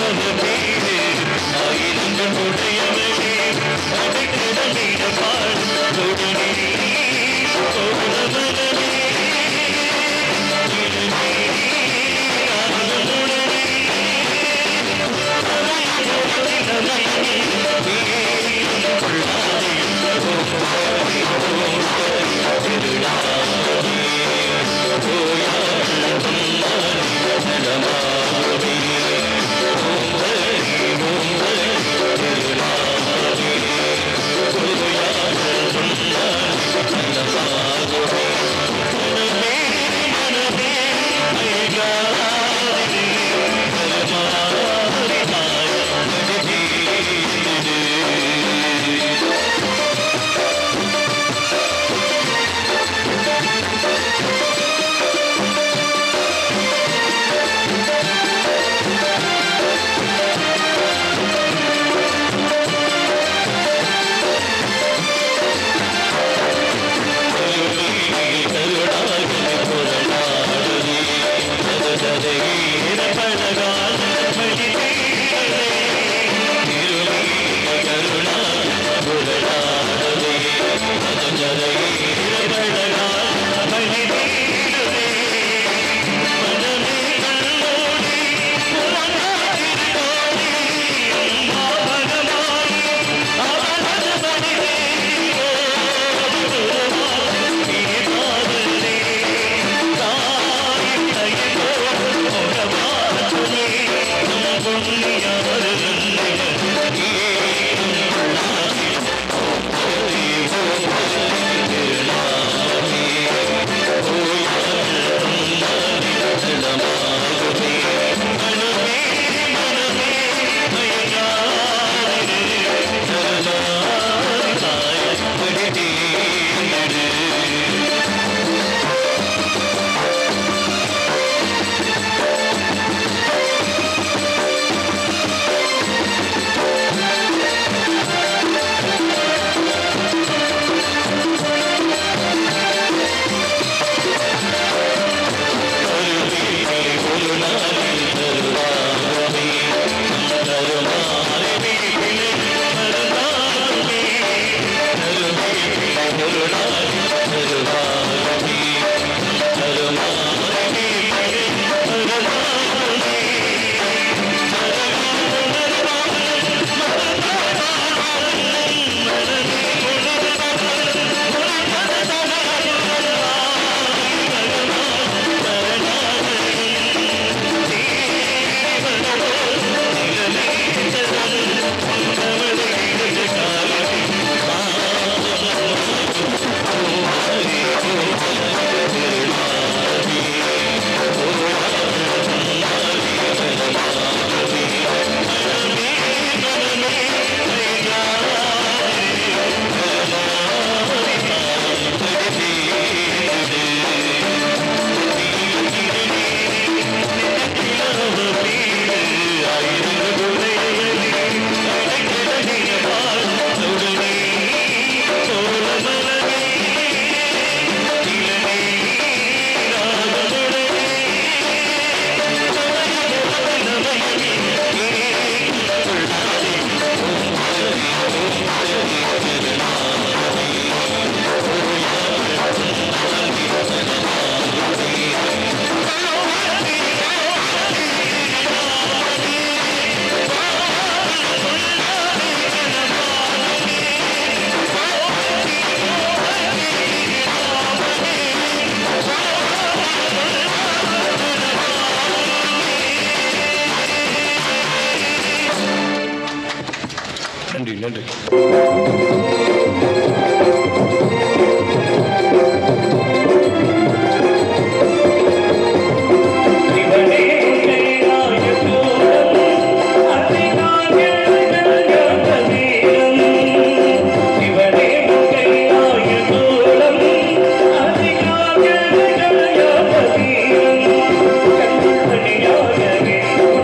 நன்றி நன்றி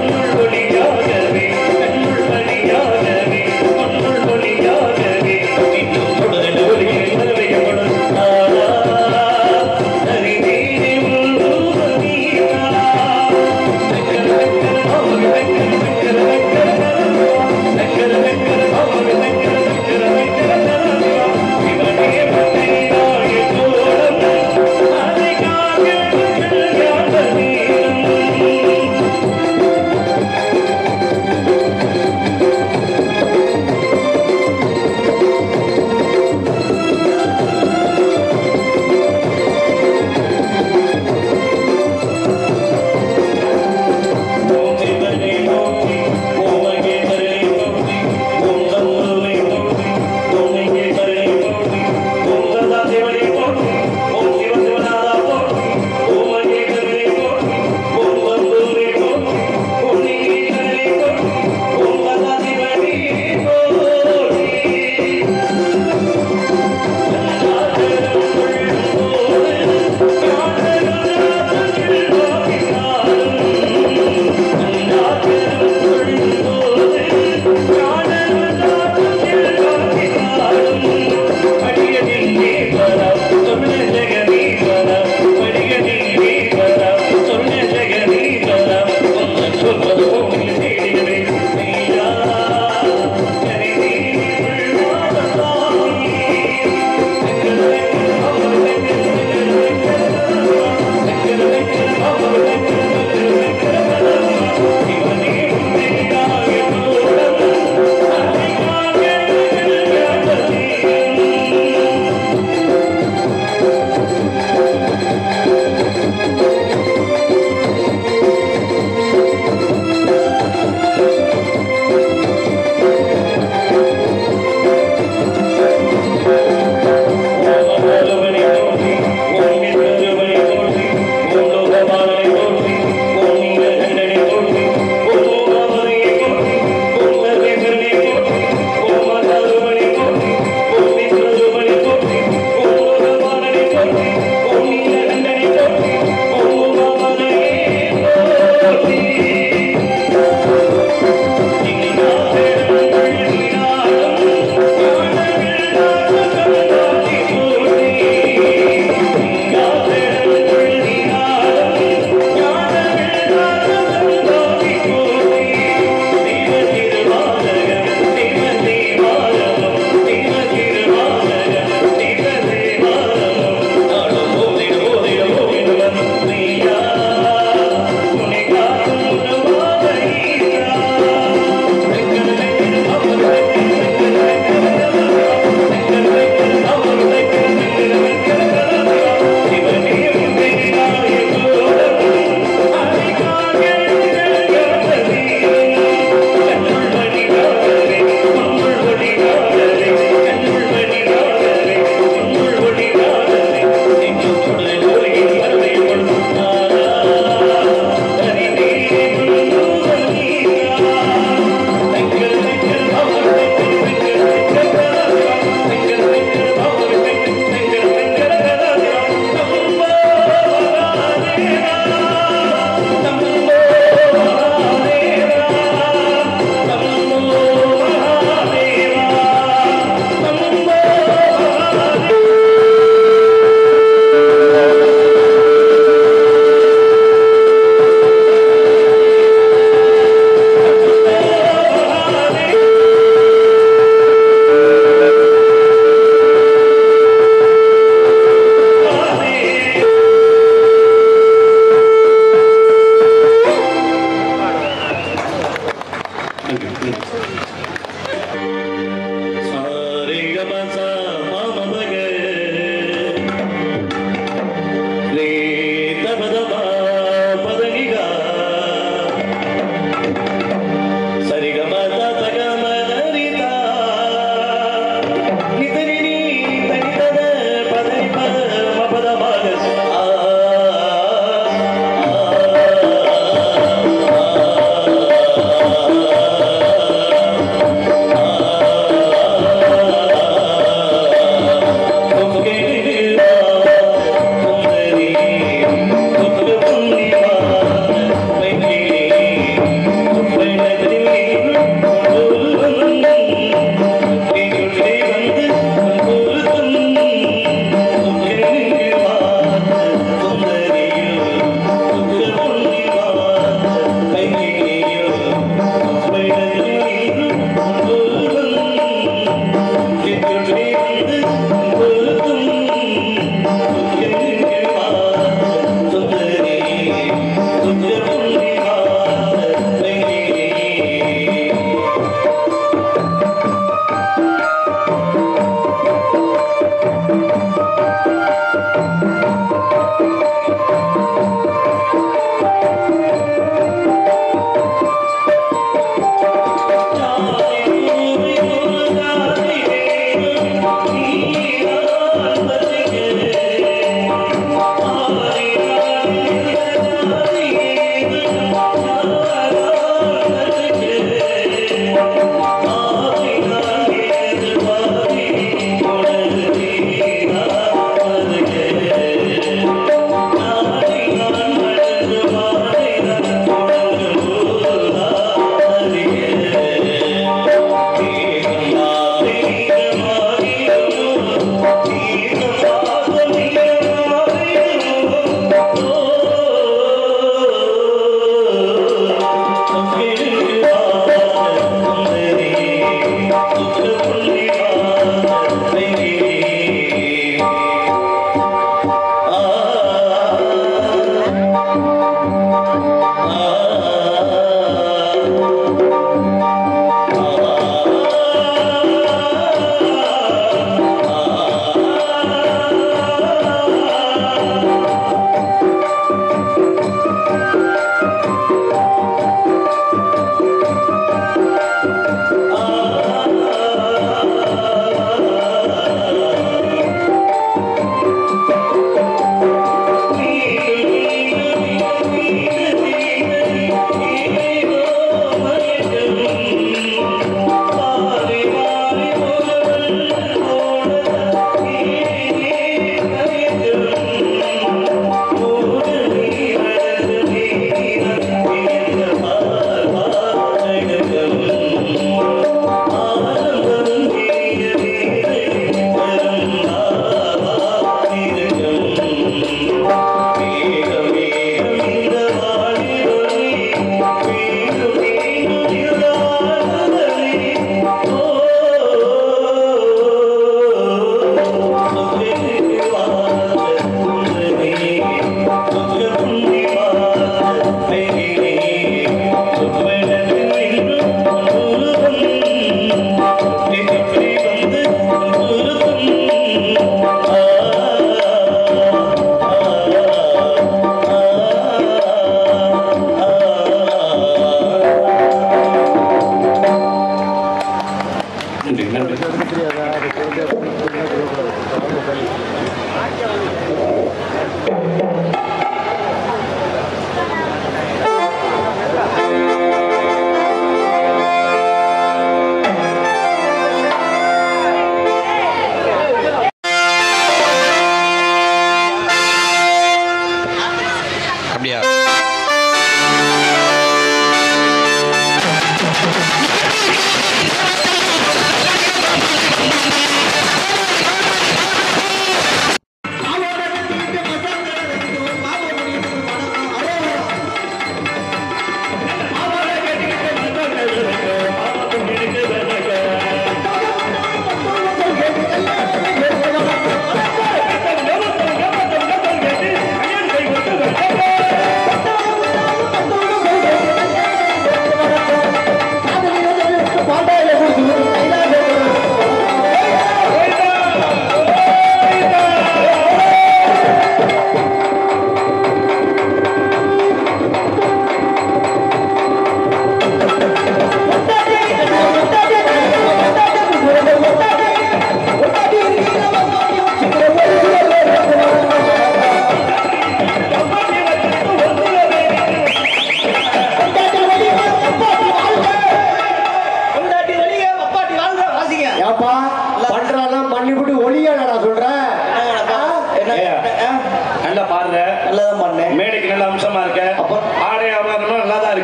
ஒளியாகவே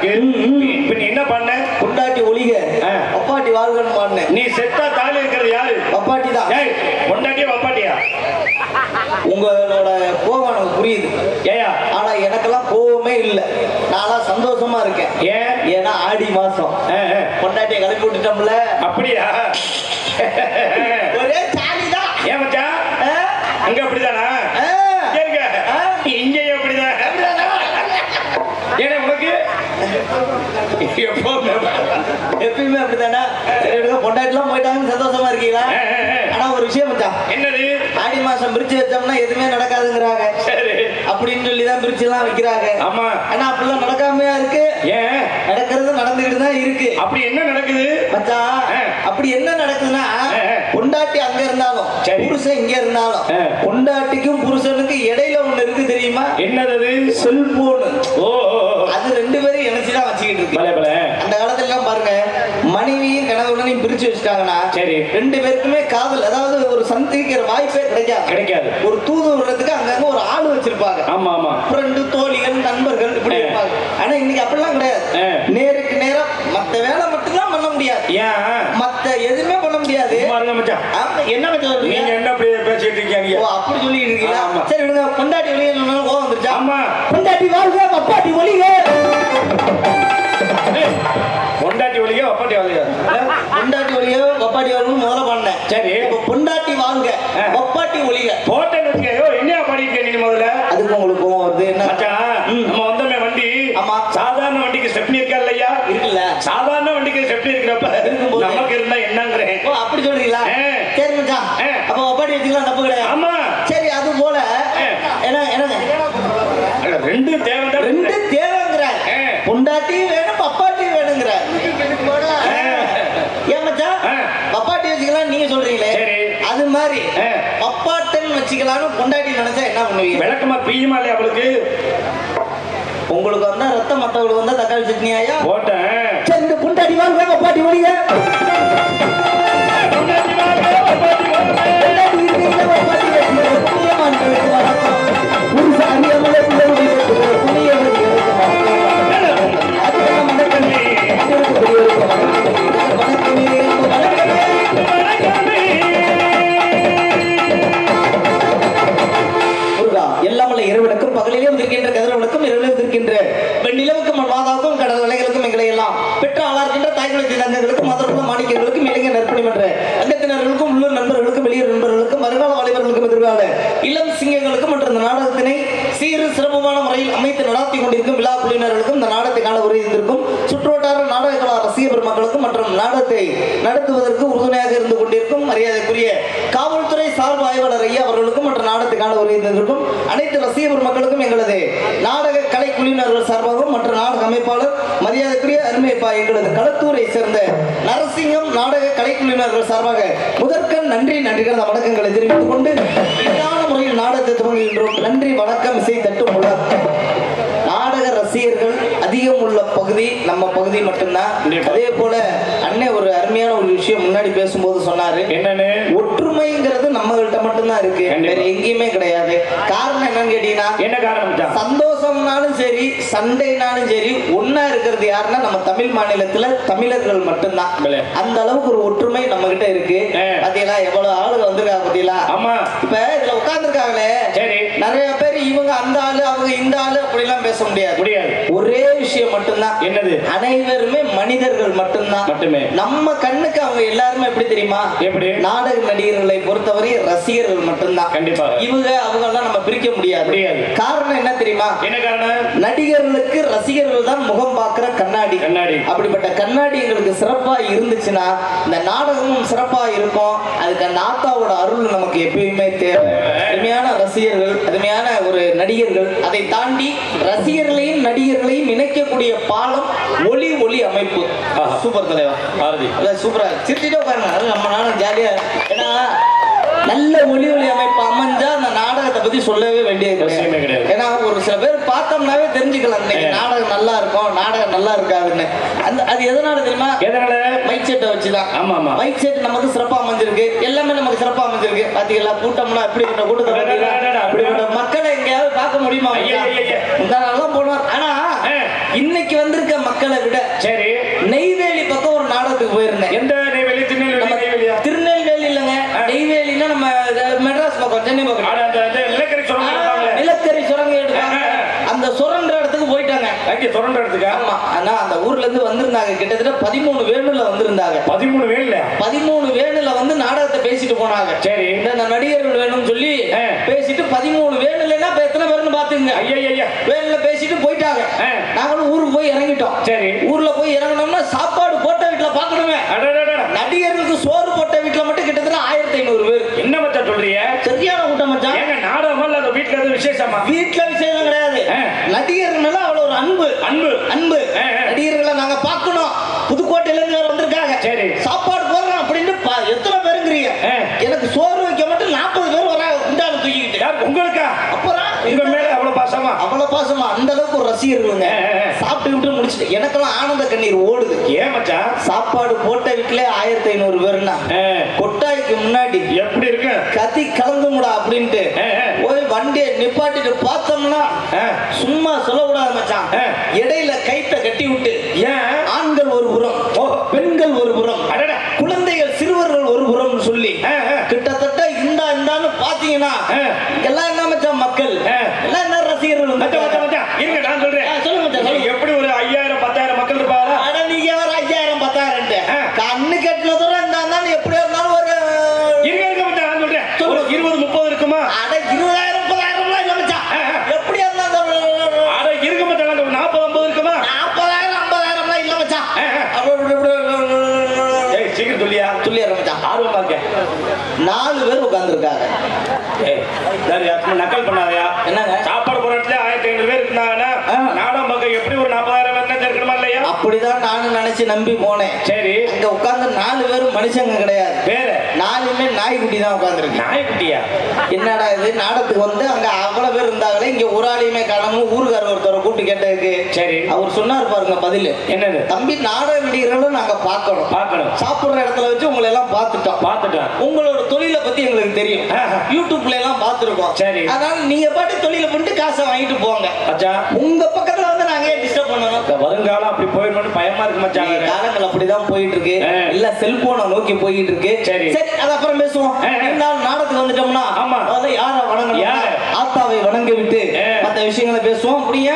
இப்ப நீ என்ன பண்ண பொண்டாட்டி ஒளிக ஆ. அப்பாட்டி வாழ்கன்னு பாடினேன் நீ செத்தா தாலி இருக்கிறது யாரு அப்பாட்டி தான் ஏய் பொண்டாட்டியா வப்பாட்டியா உங்களோட கோவம் எனக்கு புரியுது ஏயா ஆனா எனக்கெல்லாம் கோவமே இல்லை நான்லாம் சந்தோஷமா இருக்கேன் ஏன் ஏன்னா ஆடி மாசம் ஆ, ஆ. பொண்டாட்டியை கிளப்பி விட்டுட்டோம்ல அப்படியா ஒரே ஜாலி தான் ஏன் மச்சான் அங்க அப்படிதானா இங்க இருக்க இங்கேயும் அப்படிதான் ஏன்னா உனக்கு எப்போதுமே எப்பயுமே அப்படித்தானே சரி, விடுங்க, பொண்டாட்டிலாம் போயிட்டாங்கன்னு சந்தோஷமா இருக்கீங்களா ஆ, ஆ, ஆ. ஆனா ஒரு விஷயம் மச்சான் என்னது ஆடி மாசம் பிரிச்சு வச்சோம்னா எதுவுமே நடக்காதுங்கிறாங்க சரி அப்படின்னு சொல்லி தான் பிரிச்சு எல்லாம் வைக்கிறாங்க ஆமா ஆனா அப்படிலாம் நடக்காமையா இருக்கு ஏன் நடக்கிறது நடந்துகிட்டு தான் இருக்கு அப்படி என்ன நடக்குது மச்சான் ஆ. அப்படி என்ன நடக்குதுன்னா ஆ. பொண்டாட்டி அங்க இருந்தாலும் சரி. புருஷன் இங்க இருந்தாலும் ஆ. பொண்டாட்டிக்கும் புருஷனுக்கும் இடையில ஒண்ணு இருக்கு தெரியுமா என்னது அது செல்போன் ஓ ஓ, ஓ. அது ரெண்டு பேரும் இணைச்சுதான் வச்சுக்கிட்டு இருக்கு பலே பலே அந்த காலத்துல எல்லாம் பாருங்க மனைவியும் கணவனையும் பிரிச்சு வச்சுட்டாங்கன்னா சரி. ரெண்டு பேருக்குமே காதல் அதாவது ஒரு சந்திக்கிற வாய்ப்பே கிடைக்காது கிடைக்காது ஒரு தூது விடுறதுக்கு அங்கங்க ஒரு ஆள் வச்சிருப்பாங்க ஆமா ஆமா ஃப்ரெண்டு தோழிகள் நண்பர்கள் இப்படி ஆ. இருப்பாங்க ஆனா இன்னைக்கு அப்படிலாம் கிடையாது ஆ. நேருக்கு நேரா மத்த வேலை மட்டும்தான் பண்ண முடியாது ஏன் மத்த எதுவுமே பண்ண முடியாது சும்மா இருங்க மச்சான் ஆமா, என்ன மச்சான் நீங்க சொல்றீங்க என்ன அப்படி பேசிட்டு இருக்கீங்க ஓ அப்படி சொல்லிட்டு இருக்கீங்களா ஆமா. சரி விடுங்க பொண்டாட்டி வெளியே சொன்னாலும் கோவம் வந்துருச்சா ஆமா பொண்டாட்டி வாழ்க அப்பாட்டி ஒளிக ஏய், பொண்டாட்டி ஒழிய ஒப்பாட்டி ஒழிய பொண்டாட்டி ஒளிக ஒப்பாட்டி வாழ்கன்னு முதல்ல பண்ணேன் சரி இப்போ பொண்டாட்டி வாழ்க ஆ. ஒப்பாட்டி ஒளிக போட்டேன்னு வச்சுக்க ஐயோ என்னையா பாடிட்டு நீ முதல்ல அதுக்கு உங்களுக்கு கோவம் வருது என்ன மச்சான் நம்ம வந்தோமே வண்டி ஆமா. சாதாரண வண்டிக்கு ஸ்டெப்னி இருக்கா இல்லையா இருக்குல்ல சாதாரண வண்டிக்கு ஸ்டெப்னி இருக்கிறப்ப இருக்கும்போது. நமக்கு இருந்தா என்னங்கிறேன் ஓ அப்படி சொல்றீங்களா ஆ. சரி மச்சான் ஆ. அப்ப ஒப்பாட்டி வச்சுக்கலாம் தப்பு கிடையாது ஆமா சரி அது போல ஆ. என்ன என்னங்க அல்ல, ரெண்டும் தேவைதான் ரெண்டு தேவைங்கிறார் ஆ. பொண்டாட்டியும் வேணும் பப்பாட்டியும் வேணுங்கிறார் ஆ. ஏன் மச்சான் ஆ. பப்பாட்டி வச்சுக்கலாம் நீங்க சொல்றீங்களே சரி. அது மாதிரி ஆ. பப்பாட்டன் வச்சுக்கலாம்னு பொண்டாட்டி நினைச்சா என்ன பண்ணுவீங்க விளக்கமா பிய்யுமா இல்லையா அவளுக்கு உங்களுக்கு வந்தா ரத்தம் மத்தவங்களுக்கு வந்தா தக்காளி சட்னி ஆயா போட்டேன் சரி இந்த பொண்டாட்டி வாங்க பப்பாட்டி ஒழிங்க பொண்டாட்டி வாங்க, பொண்டாட்டி வாங்க. பொண்டாட்டி இருக்கீங்களா, பப்பாட்டி வச்சுக்கோங்க. புண்ணியமான் வீட்டுக்கு வணக்கம். புருஷ அறியாமலே பிள்ளை வீட்டுக்கு புண்ணிய வீட்டுக்கு வணக்கம். அதுக்கெல்லாம் மணக்கணி. அதற்கு பெரியவருக்கு வணக்கம். வணக்கமே, வணக்கமே. முருகா எல்லாமல்ல இரவிடக்கும் பகலிலே இருக்கின்ற கதிரவனுக்கும் இரவிலே இருக்கின்ற வெண்ணிலவுக்கும் மாதாவுக்கும் கடல் அலைகளுக்கும் எங்களை எல்லாம் பெற்ற ஆளார்கின்ற தாய்குலத்தி தங்கங்களுக்கும் மதர்களும் மாணிக்கங்களுக்கும் இளைஞர் நற்பணி மன்ற அங்கத்தினர்களுக்கும் உள்ளூர் நண்பர்களுக்கும் வெளியூர் நண்பர்களுக்கும் வருங்கால வாலிபர்களுக்கும் எதிர்கால இளம் சிங்கங்களுக்கும் மற்றும் இந்த நாடகத்தினை சீரு சிறப்புமான முறையில் அமைத்து நடாத்தி கொண்டிருக்கும் விழா குழுவினர்களுக்கும் இந்த நாடகத்தை காண உறுதியிருந்திருக்கும் சுற்றுவட்டார நாடக கலா ரசிக பெருமக்களுக்கும் மற்றும் நாடகத்தை நடத்துவதற்கு உறுதுணையாக இருந்து கொண்டிருக்கும் மரியாதைக்குரிய காவல்துறை சார்பு ஆய்வாளர் ஐயா அவர்களுக்கும் மற்றும் நாடகத்தை காண உறுதியிருந்திருக்கும் அனைத்து ரசிக பெருமக்களுக்கும் எங்களது நாடக கலை குழுவினர்கள் சார்பாகவும் மற்றும் நாடக அமைப்பாளர் மரியாதைக்குரிய அருமைப்பா எங்களது களத்தூரை சேர்ந்த நரசிங்கம் நாடக கலை குழுவினர்கள் சார்பாக முதற்கண் நன்றி நன்றி கலந்த வணக்கங்களை தெரிவித்துக் கொண்டு இனிதான முறையில் நாடகத்தை துவங்குகின்றோம் நன்றி வணக்கம் இசை தட்டு முழக்கம் நாடக ரசிகர்கள் அதிகம் உள்ள பகுதி நம்ம பகுதி மட்டும்தான் கண்டிப்பா. அதே போல அண்ணே ஒரு அருமையான ஒரு விஷயம் முன்னாடி பேசும்போது சொன்னாரு என்னன்னு ஒற்றுமைங்கிறது நம்மகிட்ட மட்டும்தான் இருக்கு கண்டிப்பா. வேற எங்கேயுமே கிடையாது காரணம் என்னன்னு கேட்டீங்கன்னா என்ன காரணம் மச்சான்? சந்தோஷம்னாலும் சரி சண்டைனாலும் சரி ஒண்ணா இருக்கிறது யாருன்னா நம்ம தமிழ் மாநிலத்துல தமிழர்கள் மட்டும்தான் பலே. அந்த அளவுக்கு ஒரு ஒற்றுமை நம்ம கிட்ட இருக்கு ஆ. பாத்தீங்களா எவ்வளவு ஆளுங்க வந்திருக்காங்க பாத்தீங்களா ஆமா இப்ப இதுல உட்கார்ந்துருக்காங்களே சரி நிறைய பேர் இவங்க அந்த ஆளு அவங்க இந்த ஆளு அப்படிலாம் பேச முடியாது முடியாது ஒரே விஷயம் மட்டும்தான் என்னது அனைவருமே மனிதர்கள் மட்டும்தான் மட்டுமே. நம்ம கண்ணுக்கு அவங்க எல்லாருமே எப்படி தெரியுமா எப்படி? நாடக நடிகர்களை பொறுத்தவரை ரசிகர்கள் மட்டும்தான் கண்டிப்பாக. இவங்க அவங்க எல்லாம் நம்ம பிரிக்க முடியாது முடியாது. காரணம் என்ன தெரியுமா என்ன காரணம் நடிகர்களுக்கு ரசிகர்கள் தான் முகம் பார்க்கிற கண்ணாடி கண்ணாடி. அப்படிப்பட்ட கண்ணாடி எங்களுக்கு சிறப்பா இருந்துச்சுன்னா இந்த நாடகமும் சிறப்பா இருக்கும் அதுக்கு அந்த ஆத்தாவோட அருள் நமக்கு எப்பயுமே தேவை அருமையான ரசிகர்கள் அருமையான ஒரு நடிகர்கள் அதை தாண்டி ரசிகர்களையும் நடிகர்களையும் இணைக்கக்கூடிய பாலம் ஒளி ஒளி அமைப்பு ஆஹா. சூப்பர் தலைவா பாரதி இல்ல, சூப்பரா சிரிச்சுட்டே உட்காருங்க அது நம்ம நானும் ஜாலியா ஏன்னா நல்ல ஒளி ஒளி அமைப்பு அமைஞ்சா அந்த நாடகத்தை பத்தி சொல்லவே வேண்டியது அவசியமே கிடையாது. ஏன்னா ஒரு சில பேர் பார்த்தோம்னாவே தெரிஞ்சுக்கலாம் இன்னைக்கு ஆ. நாடகம் நல்லா இருக்கும் நாடகம் நல்லா இருக்காதுன்னு அந்த அது எதனால தெரியுமா எதனால மைக் செட்டை வச்சுதான் ஆமா, ஆமா. மைக் செட் நமக்கு சிறப்பா அமைஞ்சிருக்கு எல்லாமே நமக்கு சிறப்பா அமைஞ்சிருக்கு பாத்தீங்களா கூட்டம்னா எப்படிப்பட்ட கூட்டத்தை பாத்தீங்களா அடடடடடா. அப்படிப்பட்ட மக்களை எங்கேயாவது பார்க்க முடியுமா ஐயா, ஐயா, ஐயா. இந்த நாளெல்லாம் போனார் ஆனா ஆ. இன்னைக்கு வந்திருக்க மக்களை விட சரி நெய்வேலி பக்கம் ஒரு நாடகத்துக்கு போயிருந்தேன் எந்த நெய்வேலி திருநெல்வேலி நம்ம நெய்வேலியா திருநெல்வேலி இல்லைங்க நெய்வேலின்னா நம்ம இது மெட்ராஸ் பக்கம் சென்னை பக்கம் ஆனா அந்த அந்த நிலக்கரி சுரங்கம் இருப்பாங்களே நிலக்கரி சுரங்கம் எடுப்பாங்க அந்த சுரண்ட இடத்துக்கு போயிட்டாங்க அங்கே சுரண்ட இடத்துக்கா ஆமா ஆனா அந்த ஊர்ல இருந்து வந்திருந்தாங்க கிட்டத்தட்ட பதிமூணு வேணுல வந்திருந்தாங்க பதிமூணு வேல பதிமூணு வேணுல வந்து நாடகத்தை பேசிட்டு போனாங்க சரி இந்த இந்த நடிகர்கள் வேணும்னு சொல்லி ஆ. பேசிட்டு பதிமூணு வேணுலன்னா இப்ப எத்தனை பேருன்னு பாத்துங்க ஐயா ஐயா வேணுல பேசிட்டு போயிட்டாங்க ஆ. நாங்களும் ஊருக்கு போய் இறங்கிட்டோம் சரி ஊர்ல போய் இறங்கினோம்னா சாப்பாடு போட்ட வீட்டுல பாக்கணுமே அடடடட. நடிகர்களுக்கு சோறு போட்ட வீட்டுல மட்டும் கிட்டத்தட்ட ஆயிரத்தி ஐநூறு பேர் என்ன மச்சான் சொல்றீங்க சரியான கூட்டம் மச்சான் ஏங்க நாடகமா இல்ல அந்த வீட்டுல எதுவும் விசேஷமா வீட்டுல விசேஷம் கிடையாது ஆ. நடிகர்கள் மேல அவ்வளவு ஒரு அன்பு அன்பு அன்பு ஆ, ஆ. நடிகர்களை நாங்க பார்க்கணும் புதுக்கோட்டையில இருந்து வேற வந்திருக்காங்க சரி. சாப்பாடு போடுறோம் அப்படின்னு பா- எத்தனை பேருங்கிறீங்க ஆ. எனக்கு சோறு வைக்க மட்டும் நாற்பது பேர் வர உண்டான தூக்கிக்கிட்டு யார் உங்களுக்கா அப்புறம் உங்க மேல அவ்வளவு பாசமா அவ்வளவு பாசமா அந்த அளவுக்கு ஒரு ரசிகர்களுங்க ஆ, ஆ. சாப்பிட்டு முடிச்சுட்டு எனக்கெல்லாம் ஆனந்த கண்ணீர் ஓடுது ஏன் மச்சான் சாப்பாடு போட்ட வீட்டுல ஆயிரத்தி ஐநூறு பேருன்னா ஆ, கொட்டாய்க்கு முன்னாடி எப்படி இருக்கு கத்தி கலந்துமுடா அப்படின்ட்டு ஆ, ஆ. போய் வண்டியை நிப்பாட்டிட்டு பார்த்தோம்னா ஆ. சும்மா சொல்லக்கூடாது மச்சான் ஆ. இடையில கைத்த கட்டி விட்டு ஏன் ஆண்கள் ஒரு புறம் ஓ. பெண்கள் ஒரு புறம் அடட. குழந்தைகள் சிறுவர்கள் ஒரு புறம்னு சொல்லி ஆ, ஆ. கிட்டத்தட்ட இந்தா இந்தான்னு பாத்தீங்கன்னா ஆ. எல்லாம் என்ன மச்சான் மக்கள் ஆ. எல்லாம் என்ன ரசிகர்கள் மச்சான் மச்சான் வந்து மச்சான் இருங்க நான் சொல்றேன் ஆ, சொல்லுங்க மச்சான், சொல்லுங்க. எப்படி ஒரு ஐயாயிரம் பத்தாயிரம் மக்கள் இருப்பாரா அட நீங்க ஒரு ஐயாயிரம் பத்தாயிரம் ஆ. கண்ணு கட்டினதோட இந்த இருந்தாலும் எப்படியா இருந்தாலும் ஒரு இருங்க இருங்க மச்சான் நான் சொல்றேன் சொல்லு. ஒரு இருபது முப்பது இருக்குமா அட இருபதாயிரம் முப்பதாயிரம் எல்லாம் இல்ல மச்சான் ஆ, ஆ. எப்படியா இருந்தாலும் அட இருங்க மச்சான் நான் ஒரு நாற்பது ஐம்பது இருக்குமா நாற்பதாயிரம் ஐம்பதாயிரம் எல்லாம் இல்ல மச்சான் ஆ, ஆ. அப்படி, அப்படி, அப்படி, ஏய் சீக்கிரம் சொல்லியா சொல்லிடுறேன் மச்சான் ஆர்வம் பார்க்க நாலு பேர் உட்கார்ந்துருக்காங்க ஏய் சரி சும்மா நக்கல் பண்ணாதயா என்னங்க சாப்பாடு போற இடத்துல ஆயிரத்தி ஐநூறு பேர் இருந்தாங்கன்னா ஆ. நாடகம் பார்க்க எப்படி ஒரு நாற்பதாயிரம் பேர் இருக்கணுமா இல்லையா அப்படிதான் நானும் நினைச்சு நம்பி போனேன் சரி அங்க உட்கார்ந்து நாலு பேரும் மனுஷங்க கிடையாது வேற நாலுமே நாய்க்குட்டி தான் உட்கார்ந்துருக்கு நாய்க்குட்டியா என்னடா இது நாடகத்துக்கு வந்து அங்க அவ்வளவு பேர் இருந்தாங்களே இங்க ஒரு ஆளையுமே காணாம ஊருக்காரர் ஒருத்தரை கூப்பிட்டு கேட்டதுக்கு சரி அவர் சொன்னார் பாருங்க பதில் என்னது தம்பி நாடக நடிகர்களும் நாங்க பார்க்கணும் பார்க்கணும் சாப்பிடுற இடத்துல வச்சு உங்களை எல்லாம் பார்த்துட்டோம் பார்த்துட்டேன் உங்களோட தொழிலை பத்தி எங்களுக்கு தெரியும் ஆஹா. யூடியூப்ல எல்லாம் பார்த்துருக்கோம் சரி. அதனால நீங்க பாட்டு தொழிலை பண்ணிட்டு காசை வாங்கிட்டு போங்க மச்சான் உங்க பக்கத்துல வந்து நாங்க ஏன் டிஸ்டர்ப் பண்ணணும் இந்த வருங்காலம் அப்படி போயிடணும்னு பயமா இருக்கு மச்சான் நீங்க காலங்கள் அப்படிதான் போயிட்டு இருக்கு ஆ. எல்லாம் செல்போனை நோக்கி போயிட்டு இருக்கு சரி. சரி அது அப்புறம் பேசுவோம் ஆ, ஆ. இருந்தாலும் நாடகத்துக்கு வந்துட்டோம்னா ஆமா. முதல்ல யார வணங்கணும் யார? ஆத்தாவை வணங்க விட்டு ஆ. மத்த விஷயங்களை பேசுவோம் அப்படியே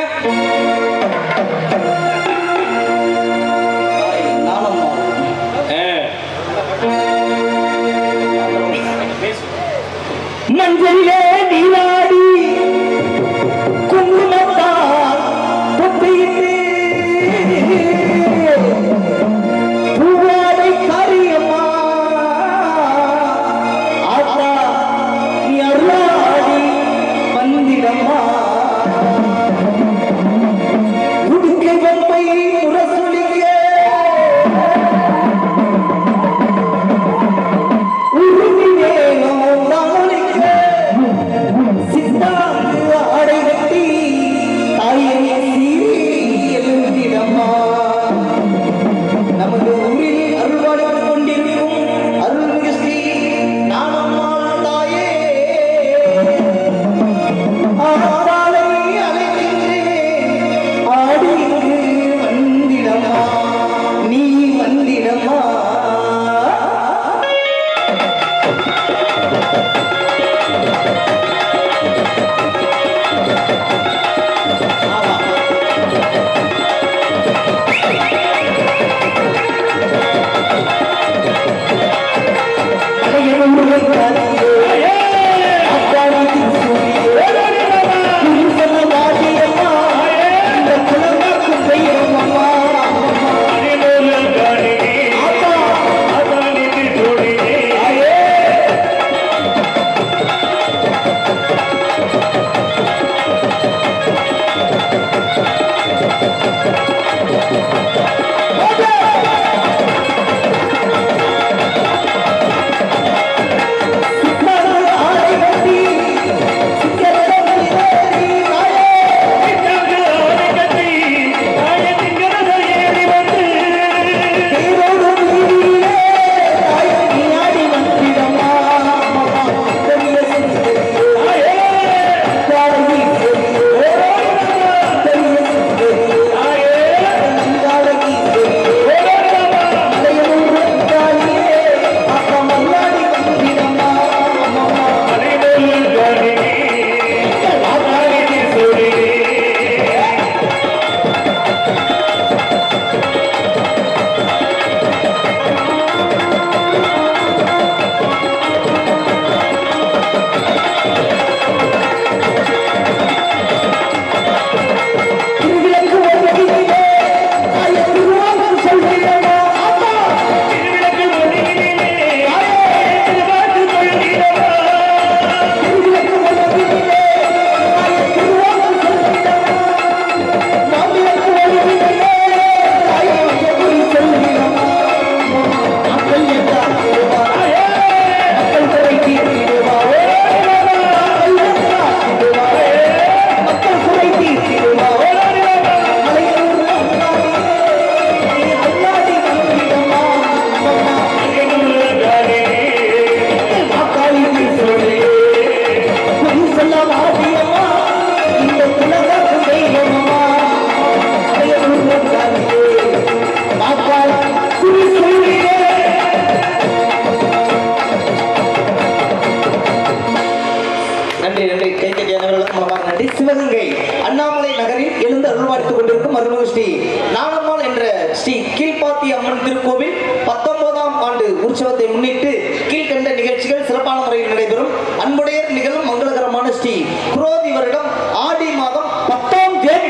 தாய் நானம்மா. மஞ்சளிலே நீராடி குங்குமத்தால் பொத்தியிட்டு பூவாடை காரியம்மா ஆத்தா நீ அருளாடி வந்திடம்மா உடுக்கை பொம்மை கீழ்ப்பாத்தி அம்மன் திருக்கோவில் பத்தொன்பதாம் ஆண்டு உற்சவத்தை முன்னிட்டு கீழ்கண்ட நிகழ்ச்சிகள் சிறப்பான முறையில் நடைபெறும் அன்புடையர் நிகழும் மங்களகரமான ஸ்ரீ குரோதி வருடம் ஆடி மாதம் பத்தாம் தேதி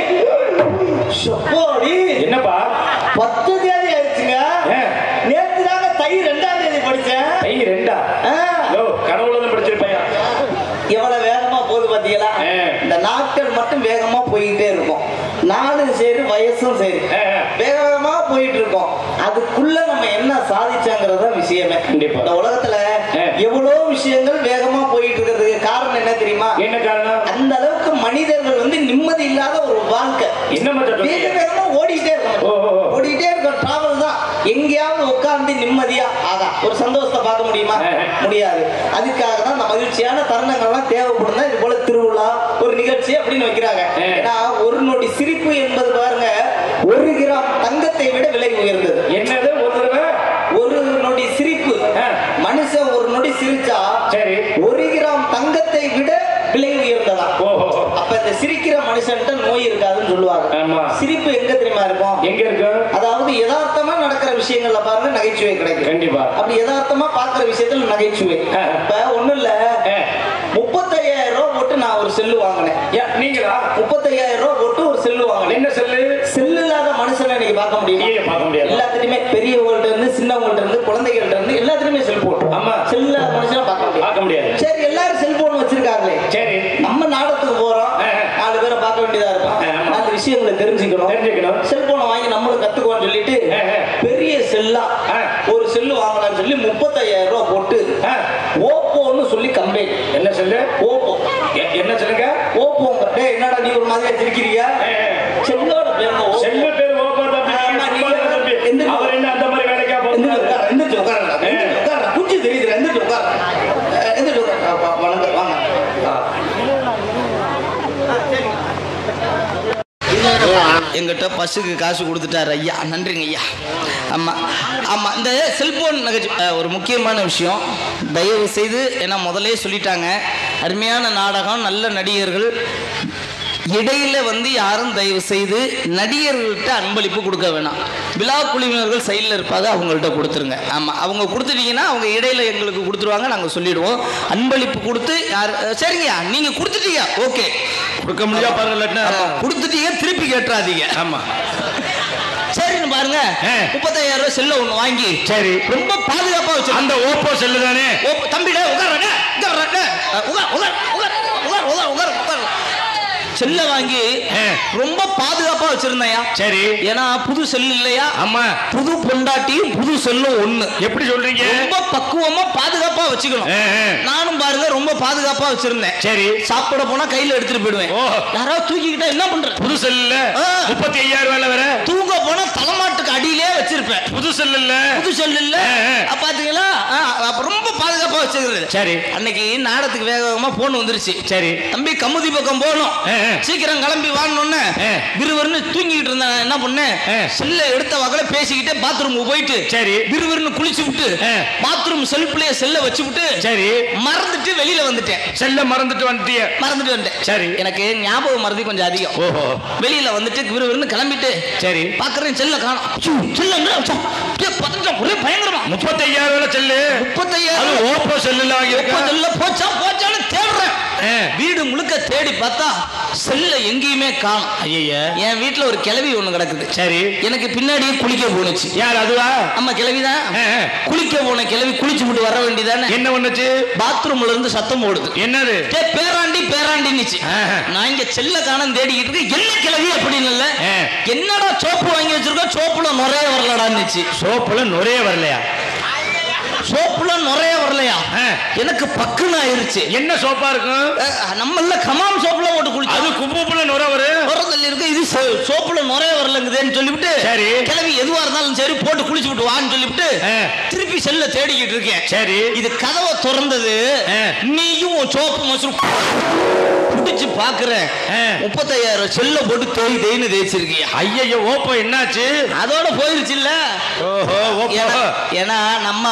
ஷப்பாடி, என்னப்பா பத்து தேதி ஆயிடுச்சுங்க ஆ. நேத்து தாங்க தை ரெண்டாம் தேதி படிச்சேன் கை ரெண்டா ஆ, யோ கடவுள தான் படிச்சிருப்பையா எவ்வளவு வேகமா போகுது பாத்தீங்களா ஆ. இந்த நாட்கள் மட்டும் வேகமா போயிட்டே இருக்கும் நாளும் சரி வயசும் சரி ஆ, ஆ. வேக வேகமா போயிட்டு இருக்கோம் அதுக்குள்ள நம்ம என்ன சாதிச்சாங்கிறது தான் விஷயமே கண்டிப்பா. இந்த உலகத்துல ஆ. எவ்வளவு விஷயங்கள் வேகமா போயிட்டு இருக்கிறதுக்கு காரணம் என்ன தெரியுமா என்ன காரணம் அந்த அளவுக்கு மனிதர்கள் வந்து நிம்மதி இல்லாத ஒரு வாழ்க்கை என்ன மச்சான் வேக சொல்றீங்க? வேகமா ஓடிட்டே இருக்கும் ஓ, ஓ, ஓ. ஓடிட்டே இருக்கும் டிராவல் தான் எங்கேயாவது உட்கார்ந்து நிம்மதியா ஆகா ஒரு சந்தோஷத்தை பார்க்க முடியுமா ஆ, ஆ. முடியாது அதுக்காக தான் அந்த மகிழ்ச்சியான தருணங்கள்லாம் தேவைப்படும் தான் இது போல திருவிழா ஒரு நிகழ்ச்சி அப்படின்னு வைக்கிறாங்க ஆ. ஏன்னா ஒரு நொடி சிரிப்பு என்பது பாருங்க ஒரு கிராம் தங்கத்தை விட விலை உயர்ந்தது என்னது ஒரு தடவை ஒரு நொடி சிரிப்பு ஆ. மனுஷன் ஒரு நொடி சிரிச்சா சரி ஒரு கிராம் தங்கத்தை விட விலை உயர்ந்ததா ஓஹோ அப்ப இந்த சிரிக்கிற மனுஷன்ட்ட நோய் இருக்காதுன்னு சொல்லுவாங்க ஆமா. சிரிப்பு எங்க தெரியுமா இருக்கும் எங்க இருக்கு அதாவது யதார்த்தமா நடக்கிற விஷயங்கள்ல பாருங்க நகைச்சுவை கிடைக்கும் கண்டிப்பா அப்படி யதார்த்தமா பாக்குற விஷயத்துல நகைச்சுவை ஆ. இப்ப ஒண்ணும் இல்ல ஆ. முப்பத்தையாயிரம் ரூபாய் போட்டு நான் ஒரு செல்லு வாங்கினேன் யா, நீங்களா முப்பத்தையாயிரம் ரூபாய் போட்டு ஒரு செல்லு வாங்கினேன் என்ன செல்லு செல்லு இல்லாத மனுஷனை நீங்க பார்க்க முடியுமா ஏன் பார்க்க முடியாது எல்லாத்துலயுமே பெரியவங்கள்ட்ட இருந்து சின்னவங்கள்ட்ட இருந்து குழந்தைகள்ட்ட இருந்து எல்லாத்துலயுமே செல்போன் ஆமா. செல்லு இல்லாத மனுஷனை பார்க்க முடியும் பார்க்க முடியாது சரி எல்லாரும் செல்போன் வச்சிருக்காங்களே சரி நம்ம நாடகத்துக்கு போறோம் ஆ. நாலு பேரை பார்க்க வேண்டியதா இருக்கும் ஆ, ஆமா. நாலு விஷயங்களை தெரிஞ்சுக்கணும் தெரிஞ்சுக்கணும். செல்போனை வாங்கி நம்மளும் கத்துக்குவோம்னு சொல்லிட்டு ஆ, ஆ. பெரிய செல்லா ஆ. ஒரு செல்லு வாங்கலாம்னு சொல்லி முப்பத்தையாயிரம் ரூபாய் போட்டு ஆ, ஓப்போன்னு சொல்லி கம்பெனி என்ன செல்லு ஓப்போ எ- என்ன சொல்லுங்க ஓப்போங்க டேய் என்னடா நீ ஒரு மாதிரியா சிரிக்கிறீங்க ஆ, ஆ. செல்லோட பேருங்க ஓப்போ செல்லு பேர் ஓப்போ தம்பி ஆமா, சும்மா நீங்க- இருங்க தம்பி. எந்த- அவர் என்ன அந்த மாதிரி வேலைக்கா எந்திரிச்சு போகிறாரு உட்காரு, எந்திரிச்சு உட்காருடா, எந்திரிச்சு உட்காருடா. குச்சி தெரியுதுடா, எந்திரிச்சு உட்காரு. அஹ், எந்திரிச்சு உட்காரு. ஆ, வா- வணக்கம், வாங்க. ஆ. எங்கிட்ட பஸ்ஸுக்கு காசு கொடுத்துட்டாரு ஐயா நன்றிங்க ஐயா ஆமாம் ஆமாம் இந்த செல்போன் நகைச்சு அஹ், ஒரு முக்கியமான விஷயம் தயவு செய்து ஏன்னா முதலே சொல்லிட்டாங்க அருமையான நாடகம் நல்ல நடிகர்கள் இடையில வந்து யாரும் தயவு செய்து நடிகர்கள்ட்ட அன்பளிப்பு கொடுக்க வேணாம் விழா குழுவினர்கள் சைடில் இருப்பாங்க அவங்கள்ட்ட கொடுத்துருங்க ஆமாம் அவங்க கொடுத்துட்டீங்கன்னா அவங்க இடையில எங்களுக்கு கொடுத்துருவாங்க நாங்கள் சொல்லிடுவோம் அன்பளிப்பு கொடுத்து யார் அஹ், சரிங்கய்யா நீங்கள் கொடுத்துட்டீங்க ஓகே கொடுக்க முடியா பாருங்க ஆமா, கொடுத்துட்டீங்க திருப்பி கேட்டுறாதீங்க ஆமா சரின்னு பாருங்க ஆ. முப்பத்தாயிரம் ரூபாய் செல்ல ஒண்ணு வாங்கி சரி ரொம்ப பாதுகாப்பா வச்சு அந்த ஓப்போ செல்லு தானே தம்பிடே உட்கார்றே உட்கார்றே உட்கார் உட்கார் உட்கார் உட்கார் உட்கார் உட்கார் உட்கார் செல்ல வாங்கி ஆ. ரொம்ப பாதுகாப்பா வச்சிருந்தேயா சரி ஏன்னா புது செல் இல்லையா ஆமா புது பொண்டாட்டியும் புது செல்லும் ஒண்ணு எப்படி சொல்றீங்க ரொம்ப பக்குவமா பாதுகாப்பா வச்சுக்கணும் ஆ, ஆ. நானும் பாருங்க ரொம்ப பாதுகாப்பா வச்சிருந்தேன் சரி சாப்பிட போனா கையில எடுத்துட்டு போயிடுவேன் ஓ. யாராவது தூக்கிக்கிட்டா என்ன பண்ற புது செல்லுல ஆ. முப்பத்தி ஐயாயிரம் ரூபாயில வேற தூங்க போனா தலைமாட்டுக்கு அடியிலே வச்சிருப்பேன் புது செல்லு இல்ல புது செல் இல்ல ஆ, ஆ. அப்ப பாத்தீங்களா ஆ, அப்ப ரொம்ப பாதுகாப்பா வச்சிருக்கிறது சரி அன்னைக்கு நாடகத்துக்கு வேக வேகமா போன் வந்துருச்சு சரி தம்பி கமுதி பக்கம் போகணும் ஆ, ஆ. சீக்கிரம் கிளம்பி வாங்கணும்னு ஆ. விறுவிறுன்னு தூங்கிட்டு இருந்தேன் என்ன பண்ணேன் ஆ. செல்ல எடுத்த வகையில பேசிக்கிட்டே பாத்ரூமுக்கு போயிட்டு சரி. விறுவிறுன்னு குளிச்சு விட்டு ஆ. பாத்ரூம் செல்ஃப்லயே செல்ல வச்சு விட்டு சரி மறந்துட்டு வெளியில வந்துட்டேன் செல்ல மறந்துட்டு வந்துட்டிய மறந்துட்டு வந்துட்டேன் சரி. எனக்கு ஞாபகம் மறதி கொஞ்சம் அதிகம் ஓஹோ வெளியில வந்துட்டு விறுவிறுன்னு கிளம்பிட்டு சரி பாக்குறேன் செல்ல காணும் செல்ல எங்க? ச்சே, அப்படியே பதட்டம், ஒரே பயங்கரமா முப்பத்தி ஐயாயிரம் ரூபாய் செல்லு அது முப்பத்தையாயிரம் ஓப்போ செல்லுல வாங்கியிருக்கேன் செல்ல போச்சா போச்சான்னு தேடுறேன் ஆ. வீடு முழுக்க தேடி பார்த்தா செல்ல எங்கேயுமே காணும் ஐயா என் வீட்டுல ஒரு கிளவி ஒண்ணு கிடக்குது சரி எனக்கு பின்னாடியே குளிக்க போனுச்சு யார் அதுவா ஆமா கிளவிதான் ஆ, ஆ. குளிக்க போன கிளவி குளிச்சு விட்டு வர வேண்டியதானே என்ன பண்ணுச்சு பாத்ரூம்ல இருந்து சத்தம் போடுது என்னது டேய், பேராண்டி பேராண்டின்னுச்சு ஆஹா. நான் இங்க செல்ல காணம் தேடிக்கிட்டு இருக்கேன் என்ன கிளவி அப்படின்னு இல்ல ஆ. என்னடா சோப்பு வாங்கி வச்சிருக்கோம் சோப்புல நுரைய வரலடான்னுச்சு சோப்புல நுரைய வரலையா சோப்புல நுரைய வரலையா ஆ. எனக்கு பக்குன்னு ஆயிருச்சு என்ன சோப்பா இருக்கும் அஹ், நம்மள கமாம் சோப்புல போட்டு குளிச்சோம் அது குப்புல நுரை வரும் உரத்தில் இருக்கு இது சோ- சோப்புல நுரைய வரலங்குதேன்னு சொல்லிவிட்டு சரி. கிளவி எதுவா இருந்தாலும் சரி போட்டு குளிச்சு விட்டு வான்னு சொல்லிவிட்டு ஆ. திருப்பி செல்ல தேடிக்கிட்டு இருக்கேன் சரி இது கதவை திறந்தது ஆ. நீயும் உன் சோப்பு மசூர் பிடிச்சு பாக்குறேன் ஆ. முப்பத்தையாயிரம் செல்ல போட்டு தேய் தேய்னு தேய்ச்சிருக்கியா ஐயோ ஓப்போ என்னாச்சு அதோட போயிருச்சு இல்ல ஓஹோ ஓப்போ ஏன்னா ஏன்னா நம்ம அவங்க மேல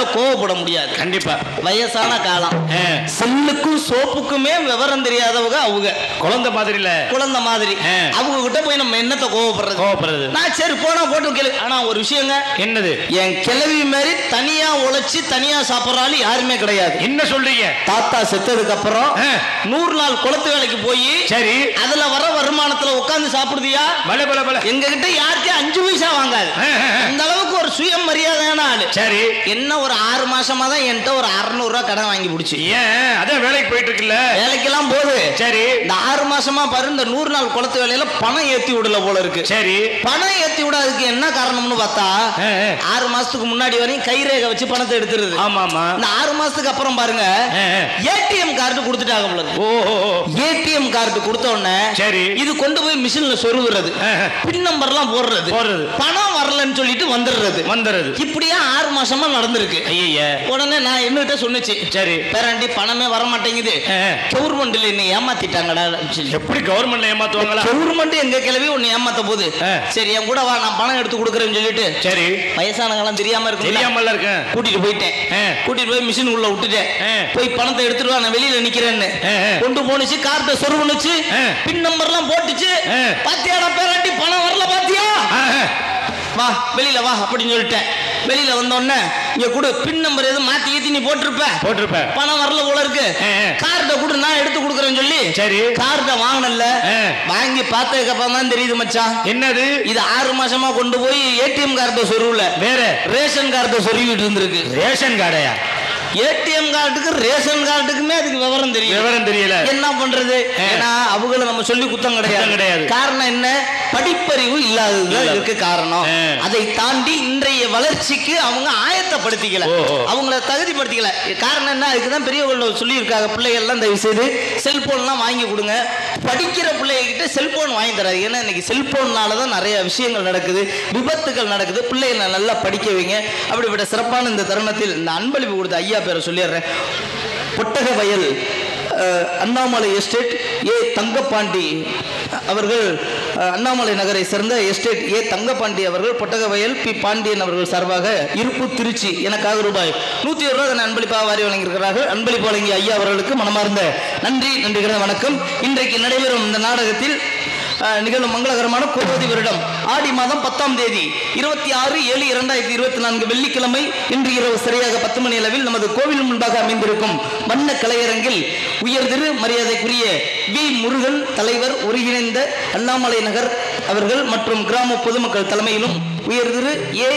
கோவப்பட முடியாது கண்டிப்பா வயசான காலம் ஆ, செல்லுக்கும் சோப்புக்குமே விவரம் தெரியாதவங்க அவங்க குழந்தை மாதிரில குழந்தை மாதிரி ஆ. அவங்க கிட்ட போய் நம்ம என்னத்தை கோவப்படுறது கோவப்படுறது நான் சரி போனா போட்டு கேளு ஆனா ஒரு விஷயங்க என்னது என் கிளவி மாதிரி தனியா உழைச்சு தனியா சாப்பிடுற ஆளு யாருமே கிடையாது என்ன சொல்றீங்க தாத்தா செத்ததுக்கு அப்புறம் ஆ. நூறு நாள் குளத்து வேலைக்கு போய் சரி அதுல வர வருமானத்துல உட்கார்ந்து சாப்பிடுதியா பல பல பல எங்க கிட்ட யாருக்கே அஞ்சு பைசா வாங்காது ஆ, ஆ, ஆ. அந்த அளவுக்கு ஒரு சுயமரியாதையான ஆளு சரி என்ன ஒரு ஆறு மாசமா தான் என்கிட்ட ஒரு 600 ரூபாய் கடன் வாங்கி பிடிச்சி ஏன் அதான் வேலைக்கு போயிட்டு இருக்குல்ல வேலைக்கெல்லாம் போகுது சரி இந்த ஆறு மாசமா பாரு இந்த நூறு நாள் குளத்து வேலையில பணம் ஏத்தி விடல போல இருக்கு சரி பணம் ஏத்தி விடாததுக்கு என்ன காரணம்னு பார்த்தா ஆ, ஆ. ஆறு மாசத்துக்கு முன்னாடி வரையும் கைரேகை வச்சு பணத்தை எடுத்துருது ஆமா ஆமா இந்த ஆறு மாசத்துக்கு அப்புறம் பாருங்க ஆ, ஆ. ஏடிஎம் கார்டு கொடுத்துட்டாங்க போல இருக்கு ஓ ஓ, ஓ. ஏடிஎம் கார்டு கொடுத்த உடனே சரி. இது கொண்டு போய் மிஷின்ல சொருகுறது ஆ, ஆ. பின் நம்பர்லாம் போடுறது போடுறது. பணம் வரலன்னு சொல்லிட்டு வந்துடுறது வந்துடுறது இப்படியே ஆறு மாசமா நடந்திருக்கு ஐய உடனே நான் என்னகிட்ட சொன்னுச்சு சரி பேராண்டி பணமே வர மாட்டேங்குது ஆ. கவர்மெண்ட்ல என்னை ஏமாத்திட்டாங்கடா சொல்லி. எப்படி கவர்மெண்ட்ல ஏமாத்துவாங்களா கவர்மெண்ட் எங்க கிளவி உன்னை ஏமாத்த போகுது ஆ. சரி என் கூட வா நான் பணம் எடுத்து கொடுக்குறேன்னு சொல்லிட்டு சரி வயசானவங்களாம் தெரியாம இருக்கும் தெரியாமல இருக்கேன் கூட்டிட்டு போயிட்டேன் ஆ. கூட்டிட்டு போய் மிஷின் உள்ள விட்டுட்டேன் ஆ. போய் பணத்தை எடுத்துட்டு வா நான் வெளியில நிக்கிறேன்னு ஆ, ஆ. கொண்டு போனுச்சு கார்ட சொருவனுச்சு ஆ. பின் நம்பர்லாம் போட்டுச்சு ஆ. பாத்தியாடா பேராண்டி பணம் வரல பாத்தியா ஆ, ஆ. வா வெளியில வா அப்படின்னு சொல்லிட்டேன் வெளியில வந்த உடனே இங்க கொடு பின் நம்பர் எதுவும் மாத்தி ஏத்தி நீ போட்டிருப்ப போட்டிருப்ப பணம் வரல போல இருக்கு ஆ, ஆ. கார்ட கொடு நான் எடுத்து கொடுக்குறேன்னு சொல்லி சரி கார்ட வாங்கினல ஆ. வாங்கி பார்த்ததுக்கு அப்புறம் தான் தெரியுது மச்சான் என்னது இது ஆறு மாசமா கொண்டு போய் ஏடிஎம் கார்டை சொருவல வேற ரேஷன் கார்டை சொருவிட்டு இருந்திருக்கு ரேஷன் கார்டையா ஏடிஎம் கார்டுக்கு ரேஷன் கார்டுக்குமே அதுக்கு விவரம் தெரியும் விவரம் தெரியல என்ன பண்றது ஆ. ஏன்னா அவங்கள நம்ம சொல்லி குத்தம் கிடையாது குத்தம் கிடையாது. காரணம் என்ன படிப்பறிவு இல்லாததுதான் இல்லாத. இதுக்கு காரணம் ஆ. அதை தாண்டி இன்றைய வளர்ச்சிக்கு அவங்க ஆயத்தப்படுத்திக்கல ஓ, ஓ. அவங்கள தகுதிப்படுத்திக்கல காரணம் என்ன அதுக்கு தான் பெரியவர்கள் சொல்லியிருக்காங்க பிள்ளைகள்லாம் தயவு செய்து செல்போன்லாம் வாங்கி கொடுங்க படிக்கிற பிள்ளைகிட்ட செல்போன் வாங்கி தராது ஏன்னா இன்னைக்கு செல்போன்னால தான் நிறைய விஷயங்கள் நடக்குது விபத்துகள் நடக்குது பிள்ளைகளை நல்லா படிக்க வைங்க அப்படிப்பட்ட சிறப்பான இந்த தருணத்தில் இந்த அன்பளிப்பு கொடுத்த ஐயா பேரை சொல்லிடுறேன் பொட்டக வயல் அஹ், அண்ணாமலை எஸ்டேட் ஏ தங்கப்பாண்டி அவர்கள் அஹ், அண்ணாமலை நகரை சேர்ந்த எஸ்டேட் ஏ தங்கப்பாண்டி அவர்கள் பொட்டகவயல் பி பாண்டியன் அவர்கள் சார்பாக இருப்பு திருச்சி எனக்காக ரூபாய் நூற்றி ஒரு ரூபாய் அன்பளிப்பாக வாரி வழங்கியிருக்கிறார்கள் அன்பளிப்பு வழங்கிய ஐயா அவர்களுக்கு மனமார்ந்த நன்றி நன்றி கலந்த வணக்கம் இன்றைக்கு நடைபெறும் இந்த நாடகத்தில் அஹ், நிகழும் மங்களகரமான குரோதி வருடம் ஆடி மாதம் பத்தாம் தேதி இருபத்தி ஆறு ஏழு இரண்டாயிரத்தி இருபத்தி நான்கு வெள்ளிக்கிழமை இன்று இரவு சரியாக பத்து மணி அளவில் நமது கோவில் முன்பாக அமைந்திருக்கும் வண்ண கலையரங்கில் உயர் திரு மரியாதைக்குரிய வி முருகன் தலைவர் ஒருங்கிணைந்த அண்ணாமலை நகர் அவர்கள் மற்றும் கிராம பொதுமக்கள் தலைமையிலும் உயர் Thiru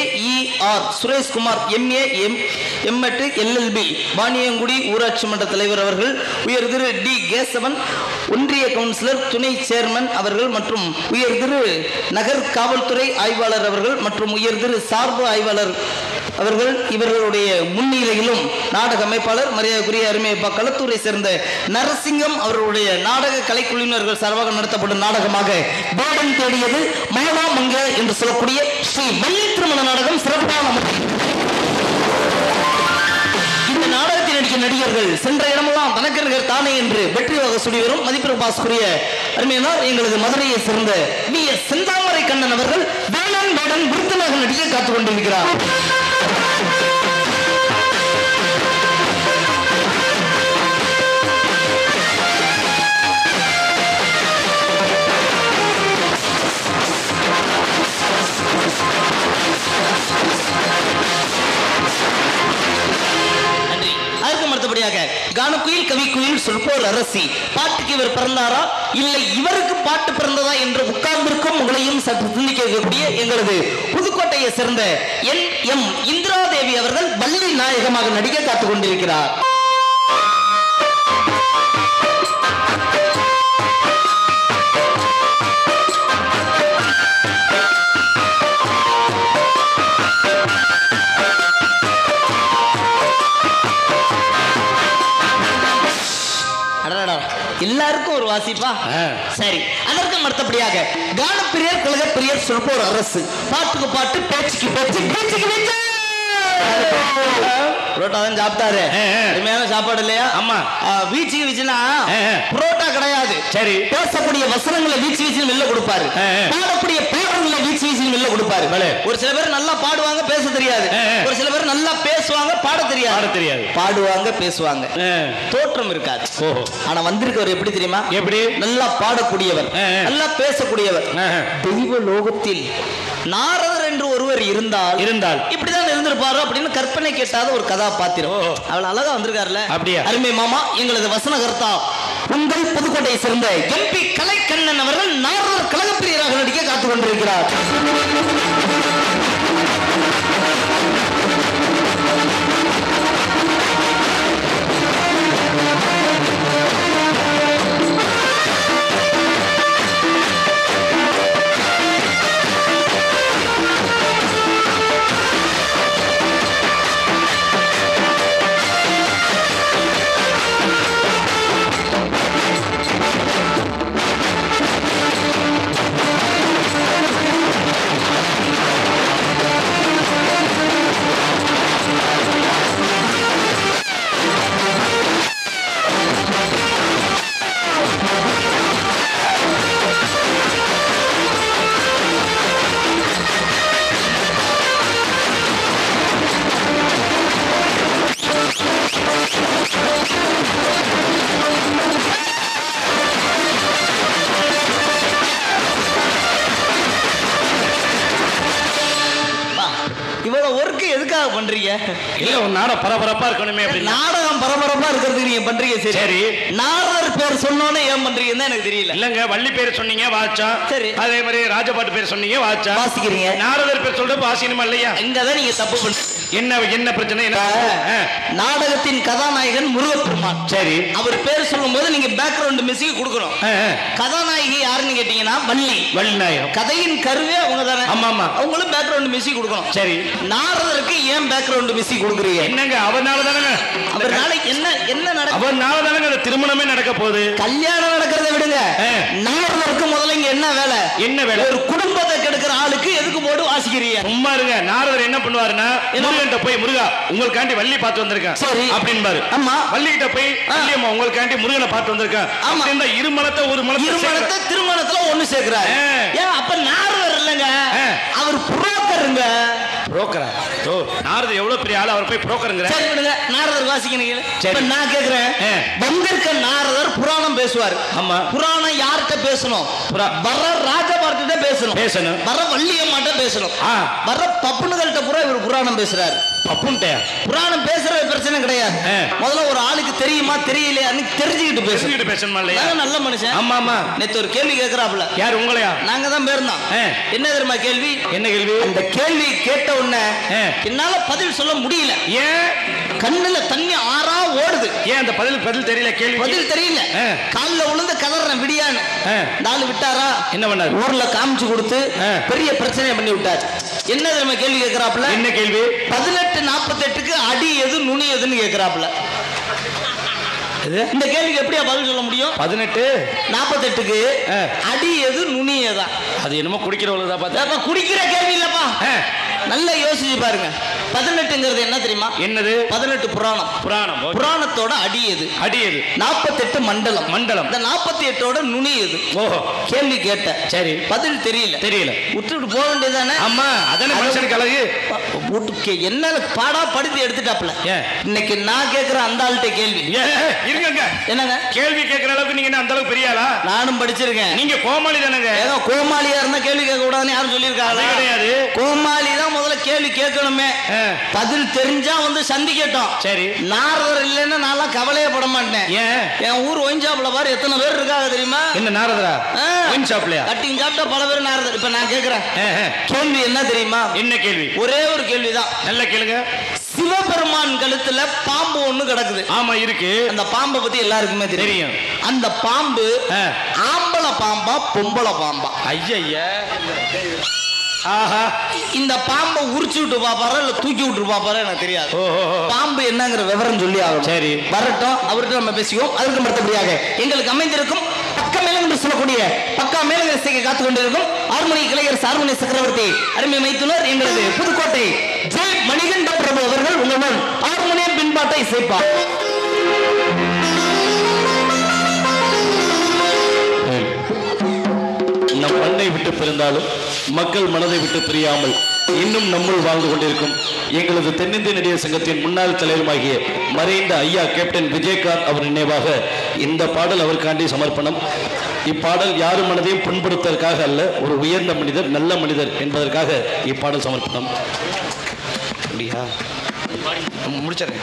A E R Sureshkumar M A M M Ed L L B Vaniyankudi ஊராட்சி மன்ற தலைவர் அவர்கள் உயர் திரு டி கேசவன் ஒன்றிய கவுன்சிலர் துணை சேர்மன் அவர்கள் மற்றும் உயர் திரு நகர் காவல்துறை ஆய்வாளர் அவர்கள் மற்றும் உயர் திரு சார்பு ஆய்வாளர் அவர்கள் இவர்களுடைய முன்னிலையிலும் நாடக அமைப்பாளர் மரியாதைக்குரிய அருமையப்பா களத்தூரை சேர்ந்த நரசிங்கம் அவர்களுடைய நாடக கலைக்குழுவினர்கள் சார்பாக நடத்தப்படும் நாடகமாக வேடம் தேடியது மாலா மங்க என்று சொல்லக்கூடிய ஸ்ரீ வள்ளி திருமண நாடகம் சிறப்பான முறையில் இந்த நாடகத்தில் நடிக்கும் நடிகர்கள் சென்ற இடமெல்லாம் தனக்கர்கள் தானே என்று வெற்றி வாக சுடி வரும் மதிப்பிற்கு பாஸ்குரிய அருமையினார் எங்களது மதுரையை சேர்ந்த வி எஸ் செந்தாமரை கண்ணன் அவர்கள் வேலன் வேடன் விருத்தமாக நடிக்க காத்துக் கொண்டிருக்கிறார் நன்றி அதற்கு அடுத்தபடியாக கானக்குயில் கவிக்குயில் சொல்போர் அரசி பாட்டுக்கு இவர் பிறந்தாரா இல்லை இவருக்கு பாட்டு பிறந்ததா என்று உட்கார்ந்திருக்கும் உங்களையும் சற்று சிந்திக்க வைக்கக்கூடிய எங்களது புதுக்கோட்டையை சேர்ந்த என் எம் இந்திராதேவி அவர்கள் வள்ளி நாயகமாக நடிக்க காத்துக் கொண்டிருக்கிறார் அடடா, எல்லாருக்கும் ஒரு வாசிப்பா ஆ. சரி அதற்கும் அடுத்தபடியாக கானப்பிரியர் கழக பிரியர் சொல்போர் அரசு பாட்டுக்கு பாட்டு பேச்சுக்கு பேச்சு பேச்சுக்கு பேச்சு புரோட்டா தான் சாப்பிட்டாரு ஆ, ஆ. அருமையான சாப்பாடு இல்லையா ஆமா. ஆ, வீச்சு வீச்சுனா ஆ, ஆ. புரோட்டா கிடையாது சரி பேசக்கூடிய வசனங்களை வீச்சு வீச்சு வெளில கொடுப்பாரு ஆ, ஆ. பாடக்கூடிய பாடங்களை வீச்சு வீச்சு வெளில கொடுப்பாரு பலே. ஒரு சில பேர் நல்லா பாடுவாங்க பேச தெரியாது ஆ, ஆ. ஒரு சில பேர் நல்லா பேசுவாங்க பாட தெரியாது பாட தெரியாது பாடுவாங்க பேசுவாங்க ஆ. தோற்றம் இருக்காது ஓஹோ ஆனா வந்திருக்கவர் எப்படி தெரியுமா எப்படி நல்லா பாடக்கூடியவர் ஆ, ஆ. நல்லா பேசக்கூடியவர் ஆ, ஆ. தெய்வ லோகத்தில் நாரதர் என்று ஒருவர் இருந்தால் இருந்தால் இப்படிதான் இருந்திருப்பாரு அப்படின்னு கற்பனை கேட்டாத ஒரு கதாபாத்திரம் ஓஹோ. அவள் அழகா வந்திருக்காருல்ல அப்படியா? அருமை மாமா எங்களது வசனகர்த்தா உங்கள் புதுக்கோட்டையை சேர்ந்த எம்பி கலைக்கண்ணன் அவர்கள் நாரதர் கழகப்பிரியராக நடிக்க காத்துக் கொண்டிருக்கிறார் அப்பா, இவ்வளவு ஒர்க் எதுக்காக பண்றீங்க இல்ல ஒரு நாட பரபரப்பா இருக்கணுமே அப்படின்னு நாடகம் பரபரப்பா இருக்கிறதுக்கு நீங்க பண்றீங்க சரி சரி. நாரதர் பேர் சொன்னோன்னே ஏன் பண்றீங்கன்னு எனக்கு தெரியல இல்லங்க வள்ளி பேர் சொன்னீங்க வாச்சா சரி. அதே மாதிரி ராஜபாட்டு பேர் சொன்னீங்க வாச்சா வாசிக்கிறீங்க நாரதர் பேர் சொல்றப்ப வாசிக்கணுமா இல்லையா இங்கதான் நீங்க தப்பு பண்றீங்க என்ன என்ன பிரச்சனை என்ன ஆ, நாடகத்தின் கதாநாயகன் முருகப்பெருமான் சரி அவர் பேர் சொல்லும்போது நீங்க பேக்ரவுண்ட் மியூசிக் கொடுக்கணும் ஆ, ஆ. கதாநாயகி யாருன்னு கேட்டீங்கன்னா வள்ளி வள்ளி நாயகம் கதையின் கருவே அவங்க தானே ஆமா, ஆமா. அவங்களும் பேக்ரவுண்ட் மியூசிக் கொடுக்கணும் சரி நாரதருக்கு ஏன் பேக்ரவுண்ட் மியூசிக் கொடுக்குறீங்க என்னங்க அவனால தானங்க அவர்னால என்ன என்ன நடக்கும் அவனால தானங்க அந்த திருமணமே நடக்க போகுது கல்யாணம் நடக்கிறத விடுங்க ஆ. நாரதருக்கு முதல்ல இங்க என்ன வேலை என்ன வேலை ஒரு குடும்பத்தை கெடுக்கிற ஆளுக்கு எதுக்கு போட்டு வாசிக்கிறீங்க சும்மா இருங்க நாரதர் என்ன பண்ணுவாருன்னா முருகன்ட்ட போய் முருகா உங்களுக்காண்டி வள்ளி பார்த்து வந்திருக்கேன் சரி. அப்படின்பாரு ஆமா. வள்ளி கிட்ட போய் வள்ளியம்மா உங்களுக்காண்டி முருகனை பார்த்து வந்திருக்கேன் ஆமா. அப்படின்னா இருமலத்தை ஒரு மலத்தை திருமணத்தை திருமணத்துல ஒண்ணு சேர்க்கிறாரு ஆ. ஏன் அப்ப நாரதர் இல்லைங்க ஆ. அவர் புரோக்கருங்க புரோக்கரா ஓ நாரதர் எவ்வளவு பெரிய ஆளு அவர் போய் புரோக்கருங்கிற சரி விடுங்க நாரதர் வாசிக்கணும் சரி. இப்ப நான் கேக்குறேன் ஆ. வந்திருக்க நாரதர் புராணம் பேசுவார் ஆமா. புராணம் யார்கிட்ட பேசணும் புரா- வர ராஜபார்கிட்ட பேசணும் பேசணும். வர வள்ளியம்மாட்ட பேசணும் ஆ. வர பப்புனுகள்கிட்ட பூரா இவர் புராணம் பேசுறாரு பப்புன்ட்டே புராணம் பேசுறது பிரச்சனை கிடையாது ஆ. முதல்ல ஒரு ஆளுக்கு தெரியுமா தெரியலையான்னு தெரிஞ்சுக்கிட்டு பேசணும் பேசிக்கிட்டு பேசணுமா இல்லையா நாங்க நல்ல மனுஷன் ஆமா ஆமா நேத்து ஒரு கேள்வி கேட்கிறாப்புல யார் உங்களையா நாங்க தான் பேருந்தோம் ஆ. என்ன தெரியுமா கேள்வி என்ன கேள்வி அந்த கேள்வி கேட்ட உடனே ஆ. என்னால பதில் சொல்ல முடியல ஏன் கண்ணுல தண்ணி ஆறா ஓடுது ஏன் அந்த பதில் பதில் தெரியல கேள்வி பதில் தெரியல ஆ. கால்ல விழுந்து கதறேன் விடியான்னு ஆ. நாலு விட்டாரா என்ன பண்ணாரு ஊர்ல காமிச்சு கொடுத்து ஆ. பெரிய பிரச்சனை பண்ணி விட்டார் என்ன தெரியுமா கேள்வி கேட்கிறாப்புல என்ன கேள்வி பதினெட்டு நாற்பத்தெட்டுக்கு அடி எது நுனி எதுன்னு கேட்கிறாப்புல இந்த கேள்விக்கு எப்படியா பதில் சொல்ல முடியும் பதினெட்டு நாற்பத்தெட்டுக்கு ஆ. அடி எது நுனி எதா அது என்னமோ குடிக்கிறவங்களுக்கு தான் பார்த்தா அப்ப குடிக்கிற கேள்வி இல்லப்பா ஆ. நல்லா யோசிச்சு பாருங்க பதினெட்டுங்கிறது என்ன தெரியுமா என்னது பதினெட்டு புராணம் புராணம் ஓகே. புராணத்தோட அடி எது அடி எது நாற்பத்தெட்டு மண்டலம் மண்டலம். இந்த நாற்பத்தி எட்டோட நுனி எது ஓஹோ கேள்வி கேட்டேன் சரி பதில் தெரியல தெரியல விட்டுட்டு போக வேண்டியதானே ஆமா அதானே மனுஷனுக்கு அழகு என்ன பாடா படுத்து எடுத்துட்டாப்ல ஏன்? இன்னைக்கு நான் கேட்கிறேன் அந்த ஆள்கிட்ட கேள்வி ஏ, இருங்கங்க என்னங்க கேள்வி கேட்கிற அளவுக்கு நீங்க என்ன அந்த அளவுக்கு பெரிய ஆளா நானும் படிச்சிருக்கேன் நீங்க கோமாளி தானங்க ஏதோ கோமாளியா இருந்தா கேள்வி கேட்க கூடாதுன்னு யாரும் சொல்லியிருக்காங்க அது கிடையாது. கோமாளி தான் முதல்ல கேள்வி கேட்கணுமே ஆ. பதில் தெரிஞ்சா வந்து சந்திக்கட்டும் சரி. நாரதர் இல்லைன்னா நான்லாம் கவலையே பட மாட்டேன் ஏன் என் ஊர் ஒயின்சாப்ல பாரு எத்தனை பேர் இருக்காங்க தெரியுமா என்ன நாரதரா ஆ. ஒயின் ஷாப்லயா கட்டிங் சாப்பிட்டா பல பேர் நாரதர் இப்ப நான் கேக்குறேன் ஆ, ஆ. கேள்வி என்ன தெரியுமா என்ன கேள்வி ஒரே ஒரு கேள்விதான் நல்ல கேளுங்க சிவபெருமான் கழுத்துல பாம்பு ஒண்ணு கிடக்குது ஆமா இருக்கு அந்த பாம்பை பத்தி எல்லாருக்குமே தெரியும் தெரியும். அந்த பாம்பு ஆ. ஆம்பளை பாம்பா பொம்பளை பாம்பா ஐயா ஆஹா இந்த பாம்பை உரிச்சு விட்டு பாப்பாரா இல்ல தூக்கி விட்டு பாப்பாரா எனக்கு தெரியாது ஓ, ஓ, ஓ. பாம்பு என்னங்கிற விவரம் சொல்லி ஆகும் சரி. வரட்டும் அவர்கிட்ட நம்ம பேசிக்குவோம் அதற்கு மறுத்தபடியாக எங்களுக்கு அமைந்திருக்கும் பக்க மேலும் என்று சொல்லக்கூடிய பக்கா மேலும் இசைக்கு காத்துக் கொண்டிருக்கும் ஹார்மோனி கலைஞர் சார்மணி சக்கரவர்த்தி அருமை மைத்துனர் எங்களது புதுக்கோட்டை ஜெய் மணிகண்ட பிரபு அவர்கள் இசைப்பா நம் மண்ணை விட்டு பிறந்தாலும் மக்கள் மனதை விட்டு பிரியாமல் இன்னும் நம்முள் வாழ்ந்து கொண்டிருக்கும் எங்களது தென்னிந்திய நடிகர் சங்கத்தின் முன்னாள் தலைவருமாகிய மறைந்த ஐயா கேப்டன் விஜயகாந்த் அவர் நினைவாக இந்த பாடல் அவருக்காண்டி சமர்ப்பணம் இப்பாடல் யாரும் மனதையும் புண்படுத்துவதற்காக அல்ல ஒரு உயர்ந்த மனிதர் நல்ல மனிதர் என்பதற்காக இப்பாடல் சமர்ப்பணம் அப்படியா முடிச்சிடுறேன்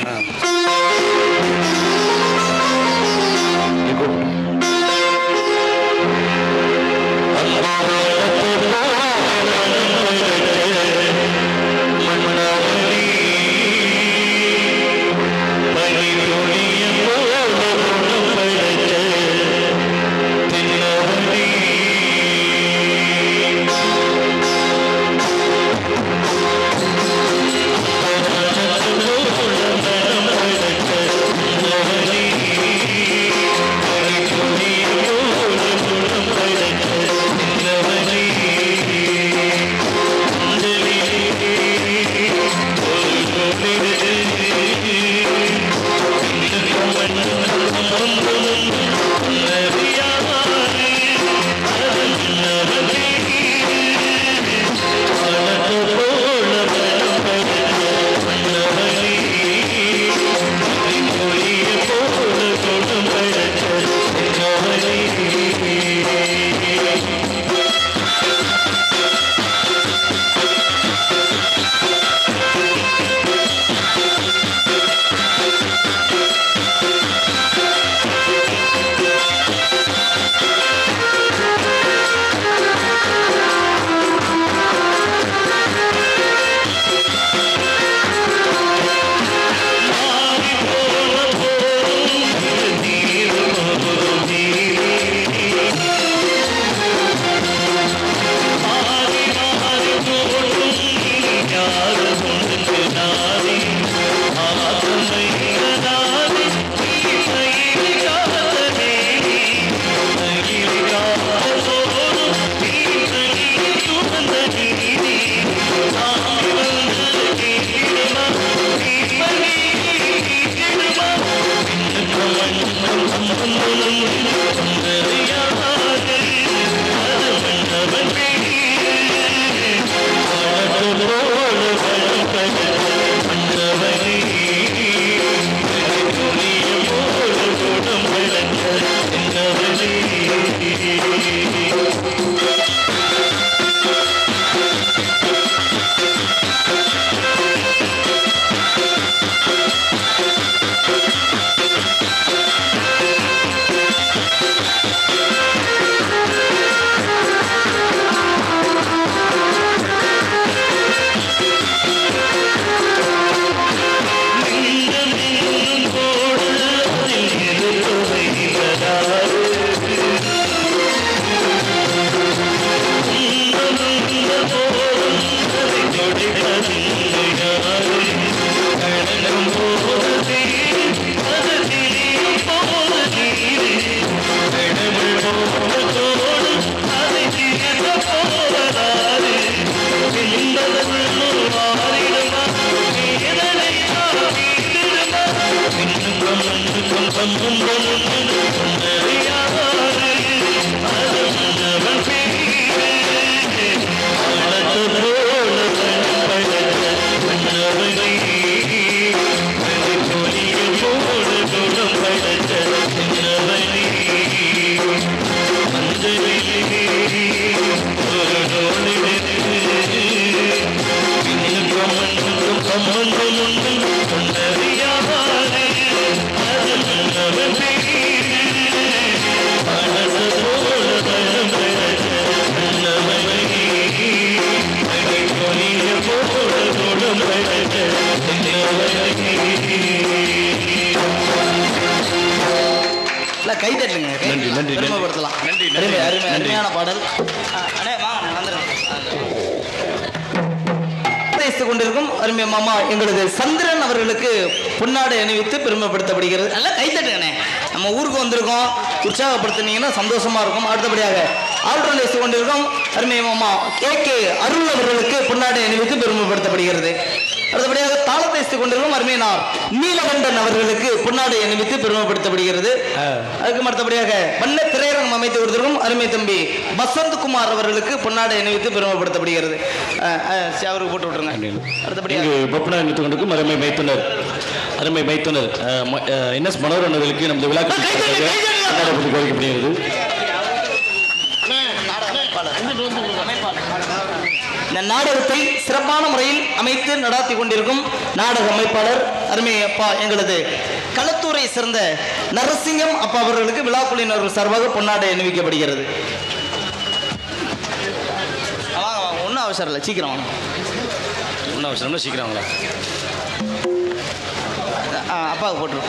இல்ல கை தட்டுங்க கை நன்றி, தட்டலாம். நன்றி, நன்றி. பெருமைப்படுத்தலாம் நன்றி, நன்றி, அருமை அருமை நன்றி. அருமையான பாடல் ஆ, அண்ணே வாங்க வந்துருங்க பேசித்துக் கொண்டிருக்கும் அருமை மாமா எங்களது சந்திரன் அவர்களுக்கு பொன்னாடை அணிவித்து பெருமைப்படுத்தப்படுகிறது நல்லா கைத்தட்டுங்கண்ணே நம்ம ஊருக்கு வந்திருக்கோம் உற்சாகப்படுத்தினீங்கன்னா சந்தோஷமா இருக்கும் அடுத்தபடியாக ஆல்ரவுண்ட் பேசிக் கொண்டிருக்கும் அருமை மாமா கே கே அருள் அவர்களுக்கு பொன்னாடை அணிவித்து பெருமைப்படுத்தப்படுகிறது அடுத்தபடியாக தாளத்தை இசைத்துக் கொண்டிருக்கும் அருமையினார் நீலகண்டன் அவர்களுக்கு பொன்னாடை அணிவித்து பெருமைப்படுத்தப்படுகிறது அதுக்கு அடுத்தபடியாக வண்ண திரையரங்கம் அமைத்து கொடுத்திருக்கும் அருமை தம்பி வசந்த்குமார் அவர்களுக்கு பொன்னாடை அணிவித்து பெருமைப்படுத்தப்படுகிறது அஹ், அஹ், சரி, அவருக்கு போட்டு விட்டுருங்க அடுத்தபடியாக இங்கு பப்புனா நினைத்துக் கொண்டிருக்கும் அருமை மைத்துனர் அருமை மைத்துனர் அஹ், ம- அஹ், என் எஸ் மனோகரன் அவர்களுக்கு நமது விழா கோரிக்கப்படுகிறது இந்த நாடகத்தை சிறப்பான முறையில் அமைத்து நடாத்தி கொண்டிருக்கும் நாடக அமைப்பாளர் அருமை அப்பா எங்களது களத்தூரை சேர்ந்த நரசிங்கம் அப்பா அவர்களுக்கு விழா குழுவினர்கள் சார்பாக பொன்னாடை அணிவிக்கப்படுகிறது வாங்க வாங்க ஒன்றும் அவசரம் இல்லை சீக்கிரம் வாங்க ஒன்றும் அவசரம் சீக்கிரம் வாங்களா ஆ, அப்பாவுக்கு போட்டுருவோம்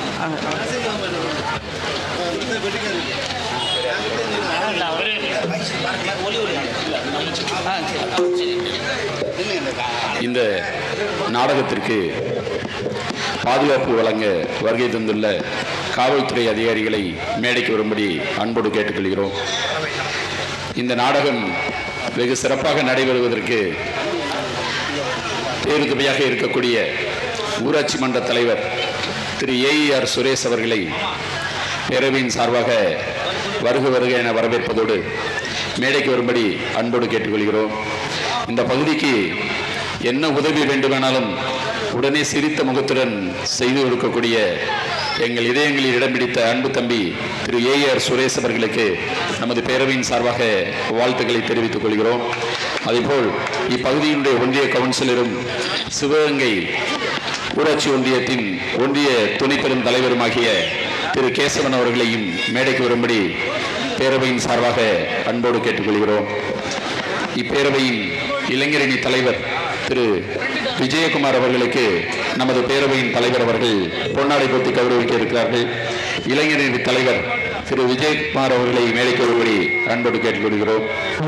இந்த நாடகத்திற்கு பாதுகாப்பு வழங்க வருகை தந்துள்ள காவல்துறை அதிகாரிகளை மேடைக்கு வரும்படி அன்போடு கேட்டுக்கொள்கிறோம் இந்த நாடகம் வெகு சிறப்பாக நடைபெறுவதற்கு தேர்துமையாக இருக்கக்கூடிய ஊராட்சி மன்ற தலைவர் திரு ஏஇஆர் சுரேஷ் அவர்களை பேரவையின் சார்பாக வருக வருக என வரவேற்பதோடு மேடைக்கு வரும்படி அன்போடு கேட்டுக்கொள்கிறோம் இந்த பகுதிக்கு என்ன உதவி வேண்டுமானாலும் உடனே சிரித்த முகத்துடன் செய்து கொடுக்கக்கூடிய எங்கள் இதயங்களில் இடம் பிடித்த அன்பு தம்பி திரு ஏஆர் சுரேஷ் அவர்களுக்கு நமது பேரவையின் சார்பாக வாழ்த்துக்களை தெரிவித்துக் கொள்கிறோம் அதேபோல் இப்பகுதியினுடைய ஒன்றிய கவுன்சிலரும் சிவகங்கை ஊராட்சி ஒன்றியத்தின் ஒன்றிய துணை பெரும் தலைவருமாகிய திரு கேசவன் அவர்களையும் மேடைக்கு வரும்படி பேரவையின் சார்பாக அன்போடு கேட்டுக்கொள்கிறோம் இப்பேரவையின் இளைஞரணி தலைவர் திரு விஜயகுமார் அவர்களுக்கு நமது பேரவையின் தலைவர் அவர்கள் பொன்னாடை போட்டி கௌரவிக்க இருக்கிறார்கள் இளைஞரணி தலைவர் திரு விஜயகுமார் அவர்களை மேடைக்கு வரும்படி அன்போடு கேட்டுக்கொள்கிறோம்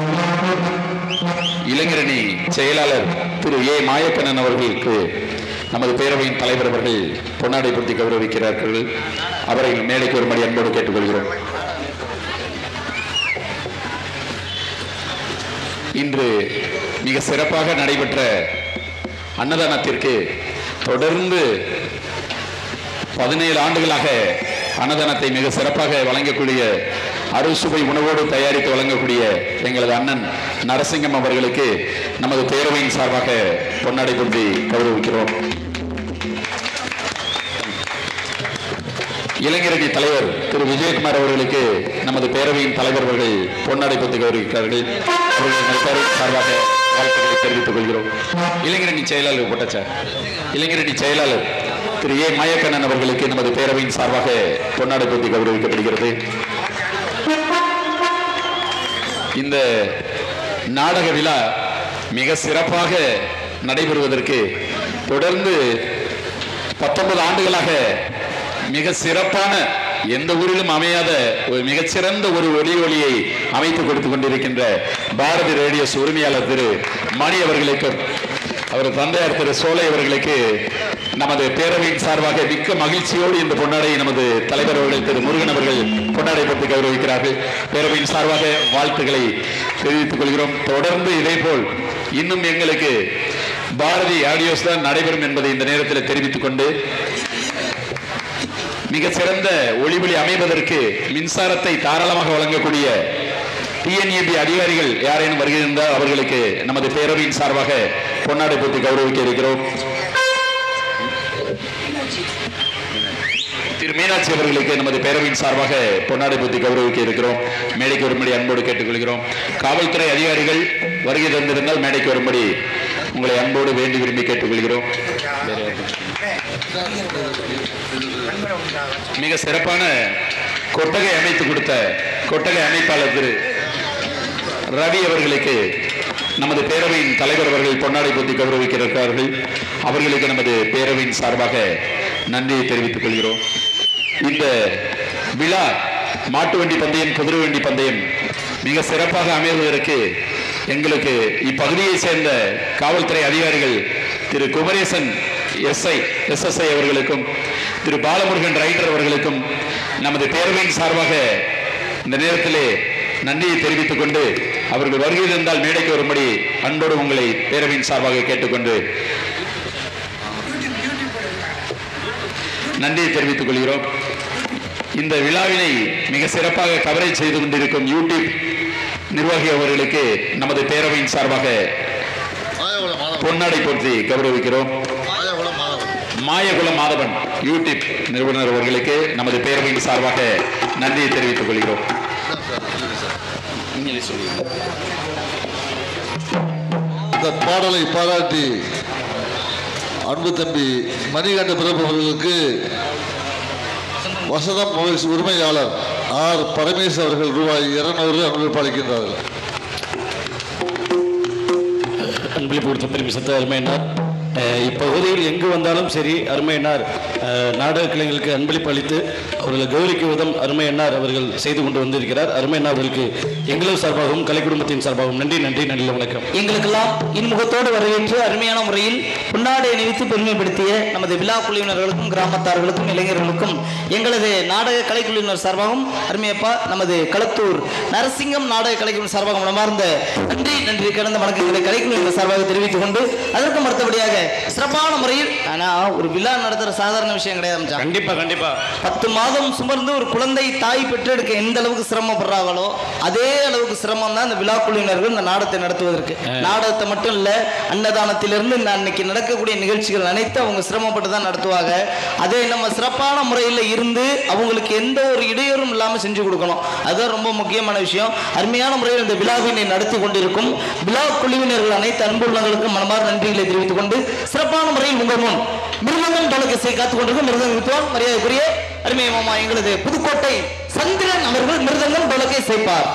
இளைஞரணி செயலாளர் திரு ஏ மாயக்கண்ணன் அவர்களுக்கு நமது பேரவையின் தலைவர் அவர்கள் பொன்னாடை பொருத்தி கௌரவிக்கிறார்கள் அவரை மேடைக்கு வரும்படி அன்போடு கேட்டுக்கொள்கிறோம் இன்று மிக சிறப்பாக நடைபெற்ற அன்னதானத்திற்கு தொடர்ந்து பதினேழு ஆண்டுகளாக அன்னதானத்தை மிக சிறப்பாக வழங்கக்கூடிய அறுசுவை உணவோடு தயாரித்து வழங்கக்கூடிய எங்களது அண்ணன் நரசிங்கம் அவர்களுக்கு நமது பேரவையின் சார்பாக பொன்னாடை கொண்டு கௌரவிக்கிறோம் இளைஞரணி தலைவர் திரு விஜயகுமார் அவர்களுக்கு நமது பேரவையின் தலைவர் அவர்கள் பொன்னாடை பற்றி கௌரவிக்கிறார்கள் அவர்கள் எங்கள் பேரவையின் சார்பாக வாழ்த்துக்களை தெரிவித்துக் கொள்கிறோம் இளைஞரணி செயலாளர் போட்டாச்சார் இளைஞரணி செயலாளர் திரு ஏ மாயக்கண்ணன் அவர்களுக்கு நமது பேரவையின் சார்பாக பொன்னாடை பற்றி கௌரவிக்கப்படுகிறது இந்த நாடக விழா மிக சிறப்பாக நடைபெறுவதற்கு தொடர்ந்து பத்தொன்பது ஆண்டுகளாக மிக சிறப்பான எந்த ஊரிலும் அமையாத ஒரு மிகச்சிறந்த ஒரு ஒலி ஒளியை அமைத்து கொடுத்து கொண்டிருக்கின்ற பாரதி ரேடியோஸ் உரிமையாளர் திரு மணி அவர்களுக்கு அவர் தந்தையார் திரு சோலை அவர்களுக்கு நமது பேரவையின் சார்பாக மிக்க மகிழ்ச்சியோடு இந்த பொன்னாடை நமது தலைவர் அவர்கள் திரு முருகன் அவர்கள் பொன்னாடை பற்றி கௌரவிக்கிறார்கள் பேரவையின் சார்பாக வாழ்த்துக்களை தெரிவித்துக் கொள்கிறோம் தொடர்ந்து இதேபோல் இன்னும் எங்களுக்கு பாரதி ஆடியோஸ் தான் நடைபெறும் என்பதை இந்த நேரத்தில் தெரிவித்துக் கொண்டு மிக சிறந்த ஒளிவொலி அமைவதற்கு மின்சாரத்தை தாராளமாக வழங்கக்கூடிய டிஎன்ஏபி அதிகாரிகள் யாரேனும் வருகிறார் அவர்களுக்கு நமது பேரவையின் சார்பாக பொன்னாடை போட்டி கௌரவிக்க இருக்கிறோம் திரு மீனாட்சி அவர்களுக்கு நமது பேரவையின் சார்பாக பொன்னாடை போட்டி கௌரவிக்க இருக்கிறோம் மேடைக்கு வரும்படி அன்போடு கேட்டுக்கொள்கிறோம் காவல்துறை அதிகாரிகள் வருகை தந்திருந்தால் மேடைக்கு வரும்படி உங்களை அன்போடு வேண்டி விரும்பி கேட்டுக்கொள்கிறோம் வேற யாருக்கும் மிக சிறப்பான கொட்டகை அமைத்து கொடுத்த கொட்டகை அமைப்பாளர் திரு ரவி அவர்களுக்கு நமது பேரவையின் தலைவர் அவர்கள் பொன்னாடை போத்தி கௌரவிக்கிறார்கள் அவர்களுக்கு நமது பேரவையின் சார்பாக நன்றியை தெரிவித்துக் கொள்கிறோம் இந்த விழா மாட்டு வண்டி பந்தயம் குதிரை வண்டி பந்தயம் மிக சிறப்பாக அமைவதற்கு எங்களுக்கு இப்பகுதியை சேர்ந்த காவல்துறை அதிகாரிகள் திரு குமரேசன் எஸ்ஐ எஸ்எஸ்ஐ அவர்களுக்கும் திரு பாலமுருகன் ரைட்டர் அவர்களுக்கும் நமது பேரவையின் சார்பாக இந்த நேரத்திலே நன்றியை தெரிவித்துக் கொண்டு அவர்கள் வருகை இருந்தால் மேடைக்கு வரும்படி அன்போடு உங்களை பேரவையின் சார்பாக கேட்டுக்கொண்டு நன்றியை தெரிவித்துக் கொள்கிறோம் இந்த விழாவினை மிக சிறப்பாக கவரேஜ் செய்து கொண்டிருக்கும் யூடியூப் நிர்வாகி அவர்களுக்கு நமது பேரவையின் சார்பாக மாயகுலம் மாதவன் பொன்னாடை போர்த்தி கௌரவிக்கிறோம் மாயகுலம் மாதவன் மாயகுலம் மாதவன் யூடியூப் நிறுவனர் அவர்களுக்கு நமது பேரவையின் சார்பாக நன்றியை தெரிவித்துக் கொள்கிறோம் இந்த பாடலை பாராட்டி அன்பு தம்பி மணிகண்ட பிரபு அவர்களுக்கு வசதம் மொபைல்ஸ் உரிமையாளர் ஆர் பரமேஸ் அவர்கள் ரூபாய் இருநூறு அன்பளிப்பு அளிக்கின்றார்கள் அன்பளிப்பு கொடுத்த பெருமை சத்த அருமையினார் அஹ் இப்பகுதியில் எங்கு வந்தாலும் சரி அருமையினார் அஹ், நாடக கலைஞர்களுக்கு அன்பளிப்பு அளித்து அவர்களை கௌரிக்கும் விதம் அருமையன்னார் அவர்கள் செய்து கொண்டு வந்திருக்கிறார் அருமையன்னார் அவர்களுக்கு எங்களது சார்பாகவும் கலை குடும்பத்தின் சார்பாகவும் நன்றி நன்றி நன்றி வணக்கம் எங்களுக்கெல்லாம் இன்முகத்தோடு வரவேற்று அருமையான முறையில் புன்னாடை அணிவித்து பெருமைப்படுத்திய நமது விழா குழுவினர்களுக்கும் கிராமத்தார்களுக்கும் இளைஞர்களுக்கும் எங்களது நாடக கலைக்குழுவினர் சார்பாகவும் அருமையப்பா நமது களத்தூர் நரசிங்கம் நாடக கலைக்குழு சார்பாக மனமார்ந்த நன்றி நன்றி கடந்த வணக்கங்களை கலைக்குழுவினர் சார்பாக தெரிவித்துக் கொண்டு அதற்கும் அடுத்தபடியாக சிறப்பான முறையில் ஆனா ஒரு விழா நடத்துற சாதாரண விஷயம் கிடையாது மச்சான். கண்டிப்பா கண்டிப்பா பத்து மாதம் சுமர்ந்து ஒரு குழந்தை தாய் பெற்றெடுக்க எந்த அளவுக்கு சிரமப்படுறாங்களோ அதே அளவுக்கு சிரமம் தான் இந்த விழா குழுவினர்கள் இந்த நாடகத்தை நடத்துவதற்கு நாடகத்தை மட்டும் இல்ல அன்னதானத்திலிருந்து இந்த அன்னைக்கு நடக்கக்கூடிய நிகழ்ச்சிகள் அனைத்து அவங்க சிரமப்பட்டு தான் நடத்துவாங்க அதே நம்ம சிறப்பான முறையில் இருந்து அவங்களுக்கு எந்த ஒரு இடையூறும் இல்லாமல் செஞ்சு கொடுக்கணும் அதுதான் ரொம்ப முக்கியமான விஷயம் அருமையான முறையில் இந்த விழாவினை நடத்தி கொண்டிருக்கும் விழா குழுவினர்கள் அனைத்து அன்புள்ளங்களுக்கும் மனமார் நன்றிகளை தெரிவித்துக் கொண்டு சிறப்பான முறையில் உங்கள் முன் மிருதங்கம் தொலைக்கசை காத்துக் கொண்டிருக்கும் மிருதங்க வித்துவான் மரியாதைக்குரிய அருமை மாமா எங்களது புதுக்கோட்டை சந்திரன் அவர்கள் மிருதங்கம் தொலைக்கை சேர்ப்பார்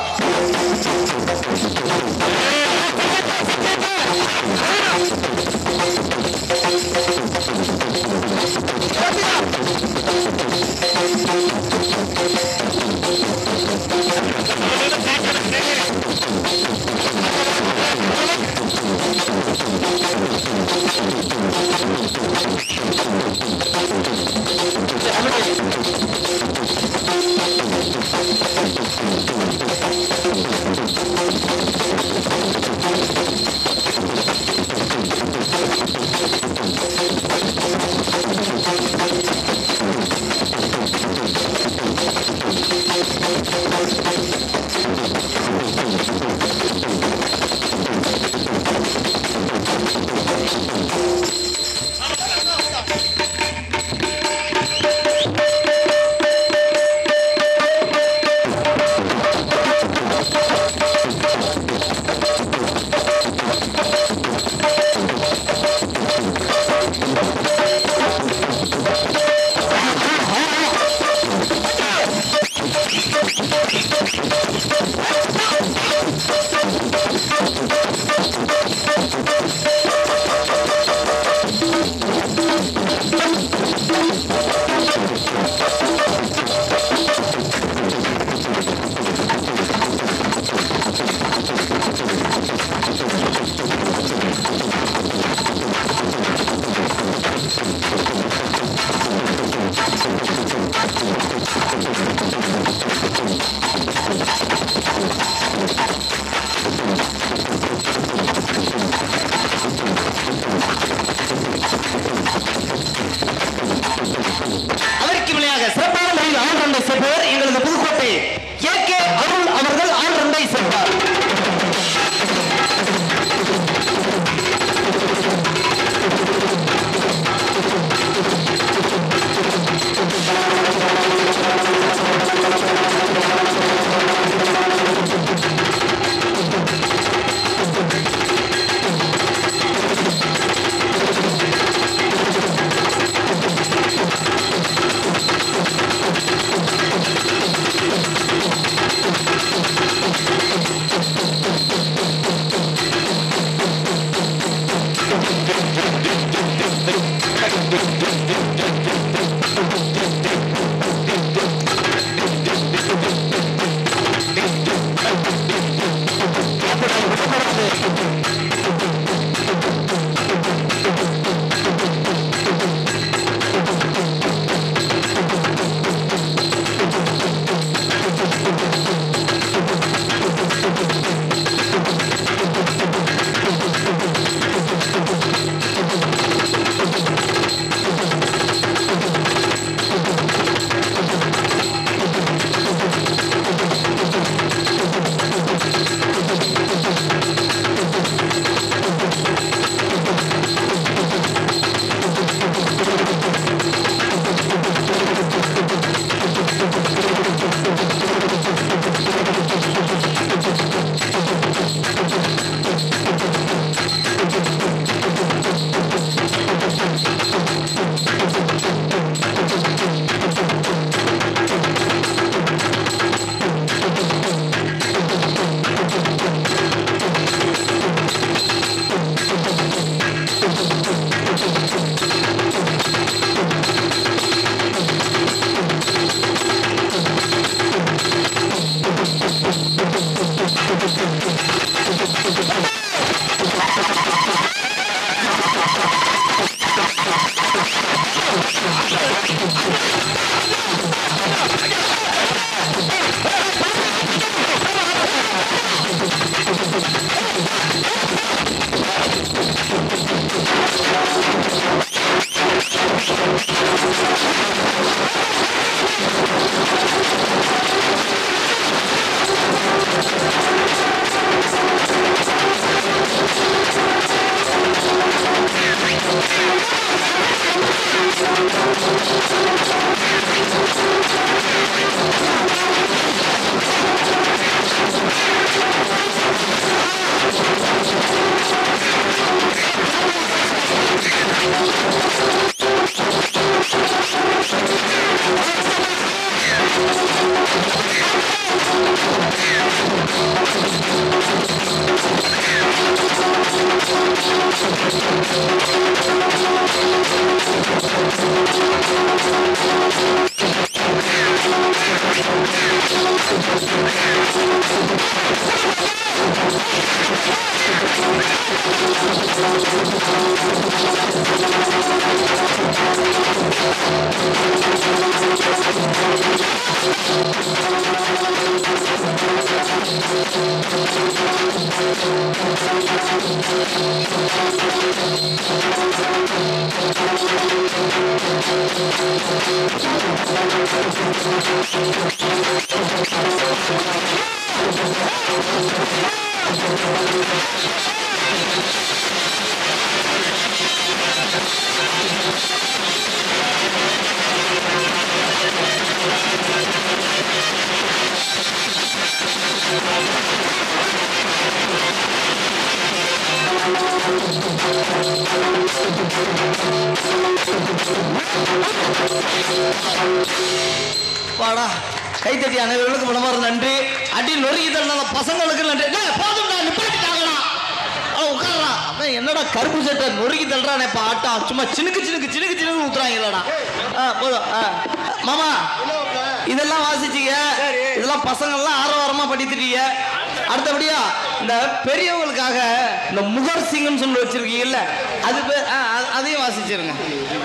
வாடா கைத்தட்டி அனைவர்களுக்கு மனமார நன்றி அடி நொறுக்கி தந்த பசங்களுக்கு நன்றி டேய், போதும்டா நிப்பாட்டிட்டாங்கடா அவன் உட்கார்றான் அவன் என்னடா கருப்பு சட்டை நொறுக்கி தள்ளுறானே இப்ப ஆட்டம் சும்மா சினுக்கு சினுக்கு சினுக்கு சினுக்கு ஊத்துறாங்களடா ஆ போதும் ஆ மாமா இதெல்லாம் வாசிச்சீங்க இதெல்லாம் பசங்கள்லாம் ஆரவாரமா படித்துட்டீங்க அடுத்தபடியா இந்த பெரியவங்களுக்காக இந்த முகர் சிங்கம் சொல்லி வச்சிருக்கீங்கல்ல அது பேர் ஆ, அது- அதையும் வாசிச்சிருங்க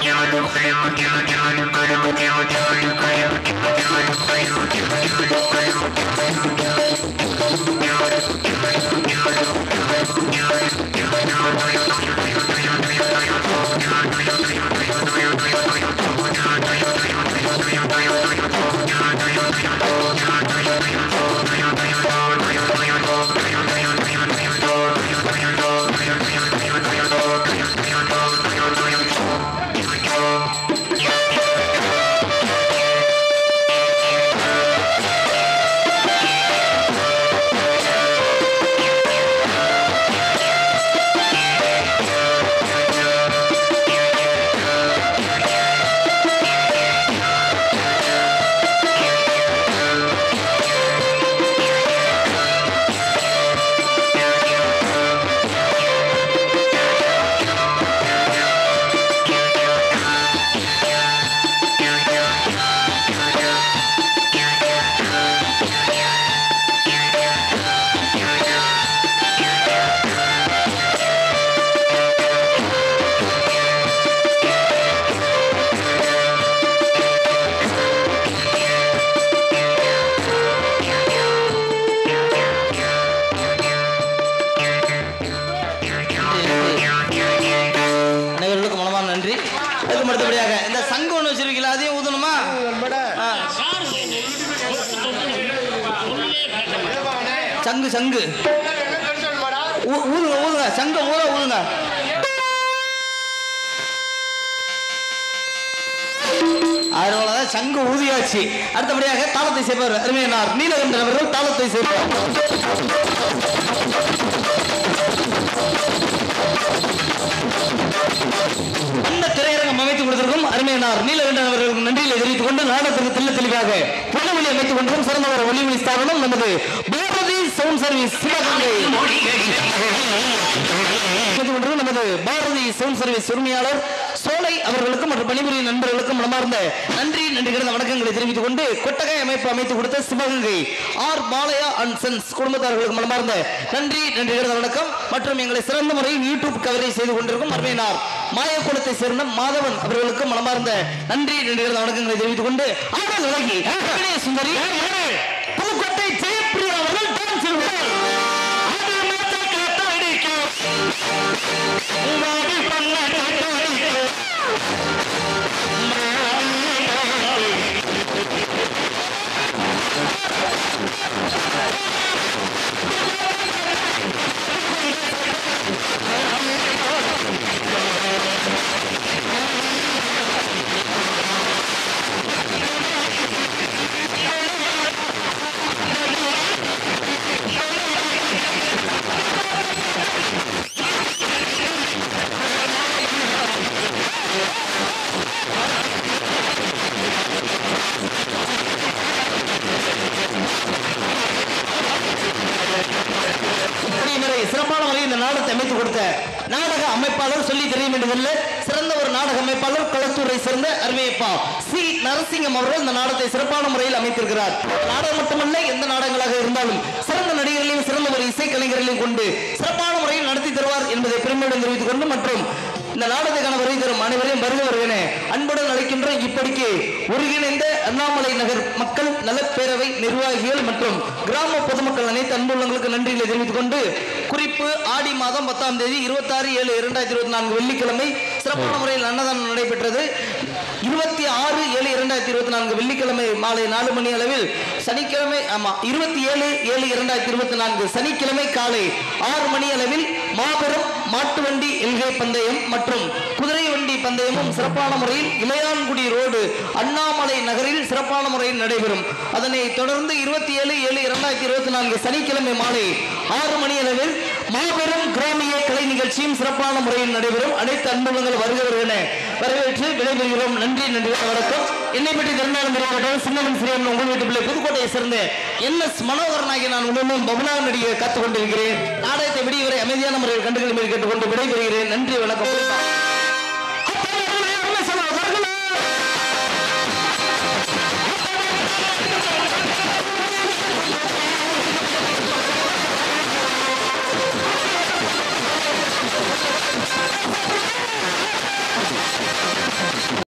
அனைவர்களுக்கும் மனமான நன்றி அதுக்கு அடுத்தபடியாக இந்த சங்கம் ஒன்று வச்சிருக்கீங்களா அதையும் ஊதணுமா ஆ. சங்கு சங்கு ஊ- ஊதுங்க ஊதுங்க சங்கம் ஊத ஊதுங்க அதனால சங்கு ஊதியாச்சு அடுத்தபடியாக தாளத்தை செய்வார் அருமையனார் நீலகண்டன் அவர்கள் தாளத்தை செய்வார் அந்த திரையரங்கம் அமைத்துக் கொடுத்திருக்கும் அருமையனார் நீலகண்டன் அவர்களுக்கு நன்றியை தெரிவித்துக் கொண்டு நாடகத்திற்கு தெல்ல தெளிவாக பொன்னொழி அமைத்துக் கொண்டிருக்கும் சிறந்தவர் ஒளிமொழி ஸ்தாபனம் நமது பாரதி சவுண்ட் சர்வீஸ் சிவகங்கை அமைத்துக் கொண்டிருக்கும் நமது பாரதி சவுண்ட் சர்வீஸ் உரிமையாளர் சோலை அவர்களுக்கும் மற்றும் பணிபுரியும் நண்பர்களுக்கும் மனமார்ந்த நன்றி நன்றி கிடந்த வணக்கங்களை தெரிவித்துக் கொண்டு கொட்டகை அமைப்பு அமைத்து கொடுத்த Sivaganga R Palaiya and sons குடும்பத்தார்களுக்கு மனமார்ந்த நன்றி நன்றி கிடந்த வணக்கம் மற்றும் எங்களை சிறந்த முறையில் யூடியூப் கவரேஜ் செய்து கொண்டிருக்கும் அருமையினார் மாயக்குளத்தை சேர்ந்த மாதவன் அவர்களுக்கு மனமார்ந்த நன்றி நன்றிகள் வணக்கங்களை தெரிவித்துக் கொண்டு ஆடல் விலகி இளைய சுந்தரி புதுக்கோட்டை ஜெயப்பிரியா அவர்கள் டான்ஸ் செய்வார். அது மேத்த காத்தடிக்க, வாடி பண்ணடி தடிக்க. இப்படி சிறப்பான முறையில் இந்த நாடகத்தை அமைத்து கொடுத்த நாடக அமைப்பாளர் சொல்லி தெரிய வேண்டியதில்லை சிறந்த ஒரு நாடக அமைப்பாளர் களத்தூரை சேர்ந்த அருமையப்பா சி நரசிங்கம் அவர்கள் இந்த நாடகத்தை சிறப்பான முறையில் அமைத்திருக்கிறார் நாடகம் மட்டுமல்ல எந்த நாடகங்களாக இருந்தாலும் சிறந்த நடிகர்களையும் சிறந்த ஒரு இசைக்கலைஞர்களையும் கொண்டு சிறப்பான முறையில் நடத்தி தருவார் என்பதை பெருமையுடன் தெரிவித்துக் கொண்டு மற்றும் இந்த நாடகத்துக்கான வருகை தரும் அனைவரையும் வருக வருகன அன்புடன் அழைக்கின்ற இப்படிக்கு ஒருங்கிணைந்த அண்ணாமலை நகர் மக்கள் நலப்பேரவை நிர்வாகிகள் மற்றும் கிராம பொதுமக்கள் அனைத்து அன்புள்ளங்களுக்கு நன்றிகளை தெரிவித்துக் கொண்டு குறிப்பு ஆடி மாதம் பத்தாம் தேதி இருபத்தாறு ஏழு இரண்டாயிரத்தி இருபத்தி நான்கு வெள்ளிக்கிழமை சிறப்பான முறையில் அன்னதானம் நடைபெற்றது இருபத்தி ஆறு ஏழு இரண்டாயிரத்தி இருபத்தி நான்கு வெள்ளிக்கிழமை மாலை நாலு மணி அளவில் சனிக்கிழமை ஆமா இருபத்தி ஏழு ஏழு இரண்டாயிரத்தி இருபத்தி நான்கு சனிக்கிழமை காலை ஆறு மணி அளவில் மாபெரும் மாட்டு வண்டி எல்கை பந்தயம் மற்றும் குதிரை வண்டி பந்தயமும் சிறப்பான முறையில் இளையான்குடி ரோடு அண்ணாமலை நகரில் சிறப்பான முறையில் நடைபெறும் அதனை தொடர்ந்து இருபத்தி ஏழு ஏழு இரண்டாயிரத்தி இருபத்தி நான்கு சனிக்கிழமை மாலை ஆறு மணி அளவில் மாபெரும் கிராமிய கலை நிகழ்ச்சியும் சிறப்பான முறையில் நடைபெறும் அனைத்து அன்புள்ளங்கள் வருக வருகன வரவேற்று விடைபெறுகிறோம் நன்றி நன்றி வணக்கம் என்னை பற்றி திருநாள் தெரிவிக்கட்டும் சின்னமன் சிறியன் உங்கள் வீட்டு பிள்ளை புதுக்கோட்டையை சேர்ந்த என் எஸ் மனோகரன் ஆகிய நான் உடனும் பபுனா நடிகை காத்துக் கொண்டிருக்கிறேன் நாடகத்தை விடியவரை அமைதியான முறையில் கண்டுகள் கேட்டுக்கொண்டு விடைபெறுகிறேன் நன்றி வணக்கம்